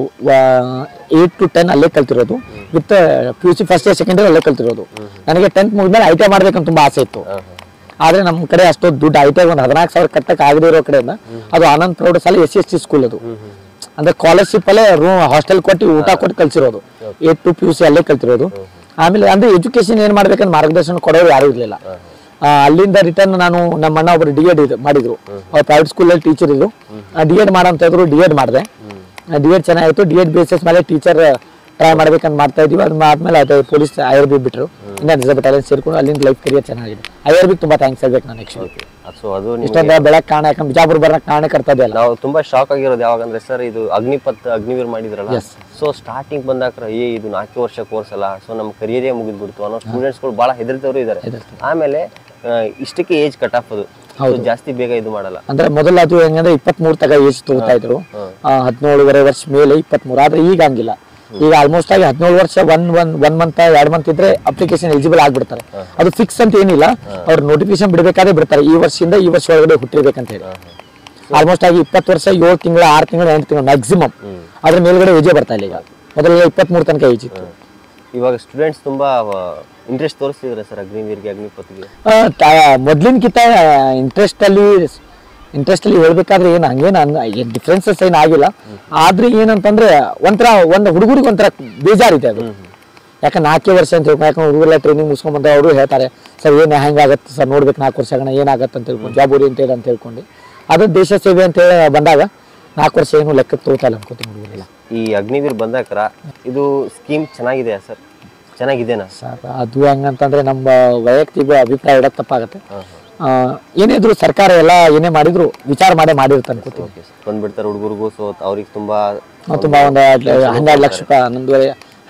ಏಟ್ ಟು ಟೆನ್ ಅಲ್ಲೇ ಕಲ್ತಿರೋದು with P U C first year second year ಅಲ್ಲೇ ಕಲ್ತಿರೋದು ನನಗೆ ಟೆಂತ್ ಮುಗಿದ್ಮೇಲೆ ಐ ಟಿ ಐ ಮಾಡ್ಬೇಕಂತ ತುಂಬಾ ಆಸೆ ಇತ್ತು ಆದ್ರೆ ನಮ್ಮ ಕಡೆ ಅಷ್ಟೊಂದು ದುಡ್ಡು ಐತೆ ಒಂದು ಹದಿನಾಲ್ಕು ಸಾವಿರ ಕಟ್ಟಕ್ಕೆ ಆಗದೆ ಇರೋ ಕಡೆಯಿಂದ ಅದು ಆನಂದ್ ಪ್ರೌಢ ಶಾಲೆ S C S T school ಅದು ಅಂದ್ರೆ ಸ್ಕಾಲರ್ಶಿಪ್ ಅಲ್ಲೇ ರೂಮ್ ಹಾಸ್ಟೆಲ್ ಕೊಟ್ಟು ಊಟ ಕೊಟ್ಟು ಕಲ್ಸಿರೋದು eight to P U C ಅಲ್ಲೇ ಕಲ್ತಿರೋದು ಆಮೇಲೆ ಅಂದ್ರೆ ಎಜುಕೇಶನ್ ಏನ್ ಮಾಡ್ಬೇಕಂತ ಮಾರ್ಗದರ್ಶನ ಕೊಡೋರು ಯಾರು ಇರ್ಲಿಲ್ಲ ಆ, ಅಲ್ಲಿಂದ ರಿಟರ್ನ್ ನಾನು ನಮ್ಮ ಅಣ್ಣ ಒಬ್ರು ಡಿ ಎಡ್ ಮಾಡಿದ್ರು ಅವ್ರು ಪ್ರೈವೇಟ್ ಸ್ಕೂಲಲ್ಲಿ ಟೀಚರ್ ಇದ್ರು ಡಿ ಎಡ್ ಮಾಡಂತ ಇದ್ರು ಡಿ ಎಡ್ ಮಾಡಿದೆ ಡಿ ಎಡ್ ಚೆನ್ನಾಗಿತ್ತು ಡಿ ಎಡ್ ಬೇಸಿಸ್ ಮೇಲೆ ಟೀಚರ್ ಟ್ರೈ ಮಾಡ್ಬೇಕಂತ ಮಾಡ್ತಾ ಇದೀವಿ ಅದು ಆದ್ಮೇಲೆ ಅದೇ ಪೊಲೀಸ್ ಐ ಆರ್ ಬಿ ಬಿಟ್ಟರು ಇನ್ನ ರಿಸರ್ವ್ ಬಟಾಲಿಯನ್ ಸೇರ್ಕೊಂಡು ಅಲ್ಲಿಂದ ಲೈಫ್ ಕರಿಯರ್ ಚೆನ್ನಾಗಿದೆ ಐ ಆರ್ ಬಿ ತುಂಬಾ ಥ್ಯಾಂಕ್ಸ್ ಹೇಳ್ಬೇಕು ನಾನು ಆಕ್ಚುಲಿ ಸೊ ಅದು ನಿಮ್ಗೆ ಇಷ್ಟೊಂದು ಬೆಳಕ್ ಕಾರಣ ಯಾಕಂದ್ರೆ ಬಿಜಾಪುರ ಬರಕ್ ಕಾರಣ ಕರ್ತದೆ ಅಲ್ಲ ನಾವು ತುಂಬಾ ಶಾಕ್ ಆಗಿರೋದು ಯಾವಾಗಂದ್ರೆ ಸರ್ ಇದು ಅಗ್ನಿಪತ್ ಅಗ್ನಿವೀರ್ ಮಾಡಿದ್ರಲ್ಲ Yes. ಸೊ ಸ್ಟಾರ್ಟಿಂಗ್ ಬಂದಾಕ್ರ ಏ ಇದು ನಾಲ್ಕು ವರ್ಷ ಕೋರ್ಸ್ ಅಲ್ಲ ಸೊ ನಮ್ಮ ಕರಿಯರೇ ಮುಗಿದ್ಬಿಡ್ತು ಅನ್ನೋ ಸ್ಟೂಡೆಂಟ್ಸ್ಗಳು ಬಹಳ ಹೆದರ್ದವರು ಇದ್ದಾರೆ ಆಮೇಲೆ ಆ, ಇಷ್ಟಕ್ಕೆ ಏಜ್ ಕಟ್ ಆಫ್ ಅದು So, ಜಾಸ್ತಿ ಬೇಗ ಇದು ಮಾಡಲ್ಲ ಅಂದ್ರೆ ಮೊದಲು ಅದು ಹೆಂಗಂದ್ರೆ ಇಪ್ಪತ್ಮೂರು ತಗ ಏಜ್ ತಗೋತಾ ಇದ್ರು ಹದಿನೇಳುವರೆ ವರ್ಷ ಮೇಲೆ ಇಪ್ಪತ್ಮೂರು ಆದ್ರೆ ಈಗ ಹಂಗಿಲ್ಲ ಈಗ ಆಲ್ಮೋಸ್ಟ್ ಆಗಿ ಹದಿನೇಳು ವರ್ಷ ಒನ್ ಒನ್ ಒನ್ ಮಂತ್ ಎರಡು ಮಂತ್ ಇದ್ರೆ ಅಪ್ಲಿಕೇಶನ್ ಎಲಿಜಿಬಲ್ ಆಗ್ಬಿಡ್ತಾರೆ ಅದು ಫಿಕ್ಸ್ ಅಂತ ಏನಿಲ್ಲ ಅವ್ರು ನೋಟಿಫಿಕೇಶನ್ ಬಿಡಬೇಕಾದ್ರೆ ಬಿಡ್ತಾರೆ ಈ ವರ್ಷದಿಂದ ಈ ವರ್ಷ ಒಳಗಡೆ ಹುಟ್ಟಿರ್ಬೇಕಂತ ಹೇಳಿ ಆಲ್ಮೋಸ್ಟ್ ಆಗಿ ಇಪ್ಪತ್ತು ವರ್ಷ ಏಳು ತಿಂಗಳು ಆರು ತಿಂಗಳು ಎಂಟು ತಿಂಗಳು ಮ್ಯಾಕ್ಸಿಮಮ್ ಅದ್ರ ಮೇಲ್ಗಡೆ ಏಜೇ ಬರ್ತಾ ಇಲ್ಲ ಈಗ ಮೊದಲೆಲ್ಲ ಇಪ್ಪತ್ಮೂರು ತನಕ ಏಜ್ ಇತ್ತು ಇವಾಗ ಸ್ಟೂಡೆಂಟ್ಸ್ ತುಂಬಾ ಇಂಟ್ರೆಸ್ಟ್ ತೋರಿಸ್ತಿದ್ದಾರೆ ಸರ್ ಅಗ್ನಿವೀರ್ಗೆ ಅಗ್ನಿಪತ್ಗೆ ಮೊದ್ಲಿನ್ಕಿಂತ ಇಂಟ್ರೆಸ್ಟ್ ಅಲ್ಲಿ ಇಂಟ್ರೆಸ್ಟ್ ಅಲ್ಲಿ ಹೇಳ್ಬೇಕಾದ್ರೆ ಏನು ಹಂಗೇನು ಡಿಫ್ರೆನ್ಸಸ್ ಏನು ಆಗಿಲ್ಲ ಆದ್ರೆ ಏನಂತಂದ್ರೆ ಒಂಥರ ಒಂದು ಹುಡುಗರಿಗೆ ಒಂಥರ ಬೇಜಾರಿದೆ ಅದು ಯಾಕಂದ್ರೆ ನಾಲ್ಕೇ ವರ್ಷ ಅಂತ ಹೇಳ್ಕೊಂಡು ಯಾಕಂದ್ರೆ ಹುಡುಗರೆಲ್ಲ ಟ್ರೈನಿಂಗ್ ಮುಗಿಸ್ಕೊಂಡ್ ಬಂದ ಅವರು ಹೇಳ್ತಾರೆ ಸರ್ ಏನು ಹೆಂಗಾಗತ್ತೆ ಸರ್ ನೋಡ್ಬೇಕು ನಾಲ್ಕು ವರ್ಷಗಣ ಏನಾಗತ್ತೆ ಅಂತ ಹೇಳ್ಕೊಂಡು ಜಾಬ್ ಓರಿಯೆಂಟೆಡ್ ಅಂತ ಹೇಳ್ಕೊಂಡು ಅದು ದೇಶ ಸೇವೆ ಅಂತ ಹೇಳಿ ಬಂದಾಗ ನಾಲ್ಕು ವರ್ಷ ಏನು ಲೆಕ್ಕಕ್ಕೆ ತಗೋತಾ ಇಲ್ಲ ಅನ್ಕೋತೀನಿ ಹುಡುಗರೆಲ್ಲ ಈ ಅಗ್ನಿವೀರ್ ಬಂದಾಕ್ರ ಇದು ಸ್ಕೀಮ್ ಚೆನ್ನಾಗಿದೆಯಾ ಸರ್ ಚೆನ್ನಾಗಿದೆನಾ ಸರ್ ಅದು ಹೆಂಗಂತಂದ್ರೆ ನಮ್ಮ ವೈಯಕ್ತಿಕ ಅಭಿಪ್ರಾಯ ಇಡೋದು ತಪ್ಪಾಗತ್ತೆ ಆ, ಏನೇ ಇದ್ರು ಸರ್ಕಾರ ಎಲ್ಲ ಏನೇ ಮಾಡಿದ್ರು ವಿಚಾರ ಮಾಡೇ ಮಾಡಿರುತ್ತೆ ಅನ್ಕೋತೀನಿ ಓಕೆ ಸರ್ ಬಂದ್ಬಿಡ್ತಾರೆ ಹುಡುಗರಿಗೂ ಸೊ ಅವ್ರಿಗೆ ತುಂಬಾ ನಾವು ತುಂಬಾ ಒಂದು ಹನ್ನೆರಡು ಲಕ್ಷ ರೂಪಾಯಿ ಹನ್ನೊಂದುವರೆ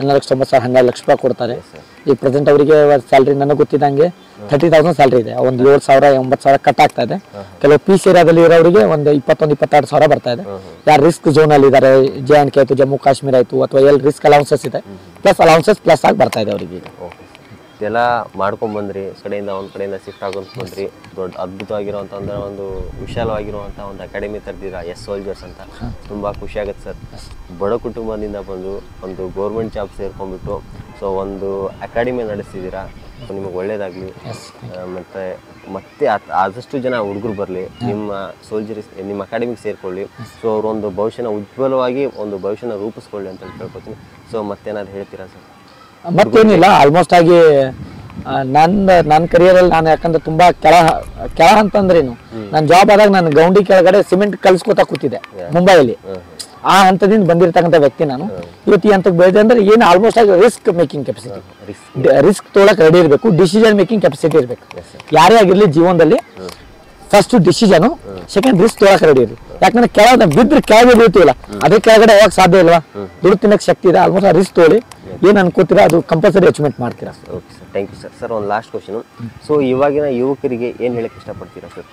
ಹನ್ನೆರಡು ಲಕ್ಷ ತೊಂಬತ್ತು ಸಾವಿರ ಹನ್ನೆರಡು ಲಕ್ಷ ರೂಪಾಯಿ ಕೊಡ್ತಾರೆ ಈಗ ಪ್ರೆಸೆಂಟ್ ಅವರಿಗೆ ಸ್ಯಾಲ್ರಿ ನನಗೆ ಗೊತ್ತಿದ್ದಂಗೆ ತರ್ಟಿ ತೌಸಂಡ್ ಸ್ಯಾಲ್ರಿ ಇದೆ ಒಂದು ಏಳು ಸಾವಿರ ಒಂಬತ್ತು ಸಾವಿರ ಕಟ್ ಆಗ್ತಾ ಇದೆ ಕೆಲವು ಪೀಸ್ ಏರಿಯಾದಲ್ಲಿ ಇರೋರಿಗೆ ಒಂದು ಇಪ್ಪತ್ತೊಂದು ಇಪ್ಪತ್ತೆರಡು ಸಾವಿರ ಬರ್ತಾ ಇದೆ ಯಾರು ರಿಸ್ಕ್ ಝೋನ್ ಅಲ್ಲಿ ಇದ್ದಾರೆ ಜೆ ಅಂಡ್ ಕೆ ಆಯ್ತು ಜಮ್ಮು ಕಾಶ್ಮೀರ ಆಯ್ತು ಅಥವಾ ಎಲ್ಲಿ ರಿಸ್ಕ್ ಅಲೌನ್ಸಸ್ ಇದೆ ಪ್ಲಸ್ ಅಲೌನ್ಸಸ್ ಪ್ಲಸ್ ಆಗಿ ಬರ್ತಾ ಇದೆ ಅವರಿಗೆ ಈಗ ಓಕೆ ಇದೆಲ್ಲ ಮಾಡ್ಕೊಂಡ್ ಬಂದ್ರಿ ಈ ಕಡೆಯಿಂದ ಒಂದ್ ಕಡೆಯಿಂದ ಶಿಫ್ಟ್ ಆಗೊಂತ ಬಂದ್ರಿ ದೊಡ್ಡ ಅದ್ಭುತವಾಗಿರುವಂತ ಅಂದ್ರೆ ಒಂದು ವಿಶಾಲವಾಗಿರುವಂತ ಒಂದು ಅಕಾಡೆಮಿ ತೆರೆದಿರ ಎಸ್ ಸೋಲ್ಜರ್ಸ್ ಅಂತ ತುಂಬಾ ಖುಷಿ ಆಗುತ್ತೆ ಸರ್ ಬಡ ಕುಟುಂಬದಿಂದ ಬಂದು ಒಂದು ಗೌರ್ಮೆಂಟ್ ಜಾಬ್ ಸೇರ್ಕೊಂಡ್ಬಿಟ್ಟು ಸೊ ಒಂದು ಅಕಾಡೆಮಿ ನಡೆಸ್ತಿದ್ದೀರಾ ಸೊ ನಿಮಗೆ ಒಳ್ಳೇದಾಗ್ಲಿ ಆ, ಮತ್ತೆ ಮತ್ತೆ ಆತ್- ಆದಷ್ಟು ಜನ ಹುಡುಗರು ಬರಲಿ ನಿಮ್ಮ ಸೋಲ್ಜರಿ ನಿಮ್ಮ ಅಕಾಡೆಮಿಗೆ ಸೇರ್ಕೊಳ್ಳಿ ಸೊ ಅವರೊಂದು ಭವಿಷ್ಯನ ಉಜ್ವಲವಾಗಿ ಒಂದು ಭವಿಷ್ಯನ ರೂಪಿಸ್ಕೊಳ್ಳಿ ಅಂತ ಹೇಳಿ ಕೇಳ್ಕೊತೀನಿ ಸೊ ಮತ್ತೇನಾದ್ರು ಹೇಳ್ತೀರಾ ಸರ್ ಮತ್ತೇನಿಲ್ಲ ಆಲ್ಮೋಸ್ಟ್ ಆಗಿ ಆ, ನನ್ನ ನನ್ನ ಕರಿಯರಲ್ಲಿ ನಾನು ಯಾಕಂದ್ರೆ ತುಂಬಾ ಕೆಳ ಕೆಳ ಅಂತಂದ್ರೇನು ನಾನು ಜಾಬ್ ಆದಾಗ ನಾನು ಗೌಂಡಿ ಕೆಳಗಡೆ ಸಿಮೆಂಟ್ ಕಲ್ಸ್ಕೊತಾ ಕೂತಿದ್ದೆ ಮುಂಬೈಯಲ್ಲಿ ಆ ಹಂತದಿಂದ ಬಂದಿರತಕ್ಕಂಥ ವ್ಯಕ್ತಿ ನಾನು ಇವತ್ತು ಈ ಹಂತಕ್ಕೆ ಬೆಳೆದೆ ಅಂದ್ರೆ ಏನು ಆಲ್ಮೋಸ್ಟ್ ಆಗಿ risk making capacity risk risk ತೊಗೊಳಕ್ ರೆಡಿ ಇರಬೇಕು ಡಿಸಿಷನ್ ಮೇಕಿಂಗ್ ಕೆಪಾಸಿಟಿ ಇರಬೇಕು ಯಾರೇ ಆಗಿರ್ಲಿ ಜೀವನದಲ್ಲಿ ಫಸ್ಟ್ ಡಿಸಿಷನ್ ಸೆಕೆಂಡ್ ರಿಸ್ಕ್ ತೊಗೊಳಕ್ ರೆಡಿ ಇರಲಿ ಯಾಕಂದ್ರೆ ಕೆಳಗೆ ಬಿದ್ರೆ ಕೆಳಗೆ ಬೀಳ್ತೀವಲ್ಲ ಅದೇ ಕೆಳಗಡೆ ಹೋಗಕ್ ಸಾಧ್ಯ ಇಲ್ವಾ ದುಡ್ಡು ತಿನ್ನಕ್ ಶಕ್ತಿ ಇದೆ ಆಲ್ಮೋಸ್ಟ್ ಆ ರಿಸ್ಕ್ ತೊಗೊಳ್ಳಿ ಏನ್ ಅನ್ಕೋತೀರಾ ಅದು ಕಂಪಲ್ಸರಿ ಅಚೀವ್ಮೆಂಟ್ ಮಾಡ್ತೀರಾ okay sir thank you sir sir ಒಂದು ಲಾಸ್ಟ್ ಕ್ವಶನು ಸೊ ಇವಾಗಿನ ಯುವಕರಿಗೆ ಏನು ಹೇಳಕ್ಕೆ ಇಷ್ಟಪಡ್ತೀರಾ ಸರ್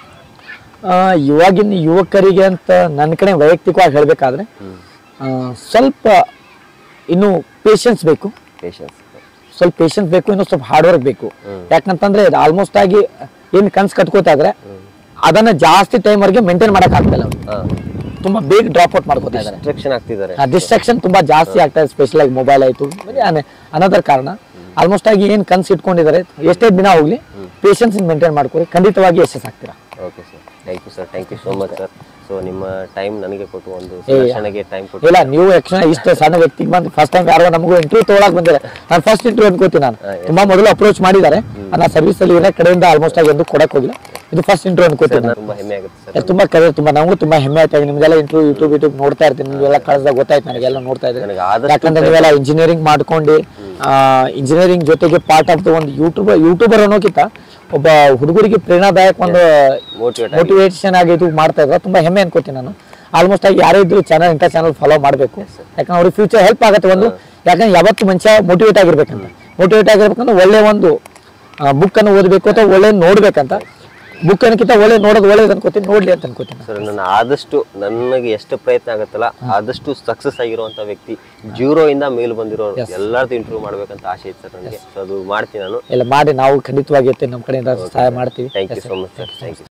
ಆ, ಇವಾಗಿನ ಯುವಕರಿಗೆ ಅಂತ ನನ್ನ ಕಡೆ ವೈಯಕ್ತಿಕವಾಗಿ ಹೇಳ್ಬೇಕಾದ್ರೆ ಆ, ಸ್ವಲ್ಪ ಇನ್ನು ಪೇಷನ್ಸ್ ಬೇಕು ಪೇಷನ್ಸ್ ಸ್ವಲ್ಪ ಪೇಷನ್ಸ್ ಬೇಕು ಇನ್ನು ಸ್ವಲ್ಪ ಹಾರ್ಡ್ ವರ್ಕ್ ಬೇಕು ಯಾಕಂತಂದ್ರೆ ಆಲ್ಮೋಸ್ಟ್ ಆಗಿ ಏನ್ ಕನ್ಸ್ ಕಟ್ಕೋತಾ ಇದ್ರೆ ಅದನ್ನ ಜಾಸ್ತಿ ಟೈಮ್ ವರೆಗೆ ಮೇಂಟೈನ್ ಮಾಡಕ್ ಆಗ್ತಿಲ್ಲ ಅವ್ರು ಹಾಂ ತುಂಬಾ ಬೇಗ ಡ್ರಾಪ್ ಔಟ್ ಮಾಡ್ಕೋತಾ ಇದ್ದಾರೆ ಡಿಸ್ಟ್ರಕ್ಷನ್ ಆಗ್ತಿದ್ದಾರೆ ಡಿಸ್ಟ್ರಾಕ್ಷನ್ ತುಂಬಾ ಜಾಸ್ತಿ ಆಗ್ತಾ ಇದೆ ಸ್ಪೆಷಲ್ ಆಗಿ ಮೊಬೈಲ್ ಆಯ್ತು ಅನದರ್ ಕಾರಣ ಆಲ್ಮೋಸ್ಟ್ ಆಗಿ ಏನ್ ಕನ್ಸ್ ಇಟ್ಕೊಂಡಿದ್ದಾರೆ ಎಷ್ಟೇ ದಿನ ಹೋಗ್ಲಿ ಪೇಷನ್ಸ್ ಮೇಂಟೈನ್ ಮಾಡ್ಕೊರಿ ಖಂಡಿತವಾಗಿ ಯಶಸ್ ಆಗ್ತೀರಾ okay sir thank you sir thank you so much sir so ನಿಮ್ಮ ಟೈಮ್ ನನಗೆ ಕೊಟ್ಟು ಒಂದು ಸಂದರ್ಶನಗೆ ಟೈಮ್ ಕೊಟ್ಟು ಇಲ್ಲ ನೀವು ಯಕ್ಷಣ ಇಷ್ಟ ಸಣ್ಣ ವ್ಯಕ್ತಿಗೆ ಬಂದು ಫಸ್ಟ್ ಟೈಮ್ ಯಾರೋ ನಮಗೂ ಇಂಟರ್ವ್ಯೂ ತೊಗೊಳಕ್ ಬಂದಿದೆ ನಾನು ಫಸ್ಟ್ ಇಂಟರ್ವ್ಯೂ ಅನ್ಕೋತೀನಿ ನಾನು ತುಂಬಾ ಮೊದಲು ಅಪ್ರೋಚ್ ಮಾಡಿದ್ದಾರೆ ನನ್ನ ಸರ್ವಿಸ್ ಅಲ್ಲಿ ಇರೋ ಕಡೆಯಿಂದ ಆಲ್ಮೋಸ್ಟ್ ಆಗಿ ಎಂದು ಕೊಡಕ್ ಹೋಗಿಲ್ಲ ಇದು ಫಸ್ಟ್ ಇಂಟರ್ವ್ಯೂ ಅನ್ಕೋತೀನಿ ನಾನು. ತುಂಬ ಹೆಮ್ಮೆ ಆಗುತ್ತೆ ಸರ್ ಏ, ತುಂಬಾ ಕರೆ ತುಂಬಾ ನಮಗೂ ತುಂಬಾ ಹೆಮ್ಮೆ ಆಯ್ತು ಈಗ ನಿಮ್ಗೆಲ್ಲ ಇಂಟರ್ವ್ಯೂ ಯೂಟ್ಯೂಬ್ ಯೂಟ್ಯೂಬ್ ನೋಡ್ತಾ ಇರ್ತೀನಿ ನಿಮ್ಗೆಲ್ಲ ಕಳ್ಸಿದಾಗ ಗೊತ್ತಾಯ್ತು ನನಗೆಲ್ಲ ನೋಡ್ತಾ ಇದ್ದೀನಿ ನನಗೆ ಆದಷ್ಟು ಯಾಕಂದ್ರೆ ನೀವೆಲ್ಲ ಇಂಜಿನಿಯರಿಂಗ್ ಮಾಡ್ಕೊಂಡು ಇಂಜಿನಿಯರಿಂಗ್ ಜೊತೆಗೆ ಪಾರ್ಟ್ ಆಫ್ ದ ಒಂದು ಯೂಟ್ಯೂಬ್ ಯೂಟ್ಯೂಬರ್ ಅನ್ನೋಕ್ಕಿಂತ ಒಬ್ಬ ಹುಡುಗರಿಗೆ ಪ್ರೇರಣಾದಾಯಕ ಒಂದು ಮೋಟಿವೇಟ್ ಮೋಟಿವೇಶನ್ ಆಗಿ ಇದು ಮಾಡ್ತಾ ಇದ್ರೆ ತುಂಬಾ ಹೆಮ್ಮೆ ಅನ್ಕೋತೀನಿ ನಾನು ಆಲ್ಮೋಸ್ಟ್ ಆಗಿ ಯಾರೇ ಇದ್ರು ಚಾನಲ್ ಇಂಥ ಚಾನಲ್ ಫಾಲೋ ಮಾಡಬೇಕು ಯಾಕಂದ್ರೆ ಅವ್ರಿಗೆ ಫ್ಯೂಚರ್ ಹೆಲ್ಪ್ ಆಗುತ್ತೆ ಒಂದು ಯಾಕಂದ್ರೆ ಯಾವತ್ತು ಮನುಷ್ಯ ಮೋಟಿವೇಟ್ ಆಗಿರ್ಬೇಕಂತ ಮೋಟಿವೇಟ್ ಆಗಿರ್ಬೇಕಂದ್ರೆ ಒಳ್ಳೆ ಒಂದು ಬುಕ್ ಅನ್ನು ಓದಬೇಕು ಅಥವಾ ಒಳ್ಳೆ ನೋಡ್ಬೇಕಂತ ಬುಕ್ ಅನ್ನಕ್ಕಿಂತ ಒಳ್ಳೆ ನೋಡೋದು ಒಳ್ಳೇದು ಅನ್ಕೋತೀನಿ ನೋಡ್ಲಿ ಅಂತ ಅನ್ಕೋತೀನಿ ಸರ್ ನನ್ನ ಆದಷ್ಟು ನನಗೆ ಎಷ್ಟು ಪ್ರಯತ್ನ ಆಗುತ್ತಲ್ಲ ಆದಷ್ಟು ಸಕ್ಸಸ್ ಆಗಿರುವಂತ ವ್ಯಕ್ತಿ ಜೀರೋ ಇಂದ ಮೇಲ್ ಬಂದಿರೋ ಎಲ್ಲರದ್ದು ಇಂಟರ್ವ್ಯೂ ಮಾಡ್ಬೇಕಂತ ಆಸೆ ಇತ್ತು ಸರ್ ನನಗೆ ಸೊ ಅದು ಮಾಡ್ತೀನಿ ನಾನು ಎಲ್ಲ ಮಾಡಿ ನಾವು ಖಂಡಿತವಾಗಿ ಇರ್ತೀವಿ ನಮ್ಮ ಕಡೆಯಿಂದ ಸಹಾಯ ಮಾಡ್ತೀವಿ thank you so much sir thank you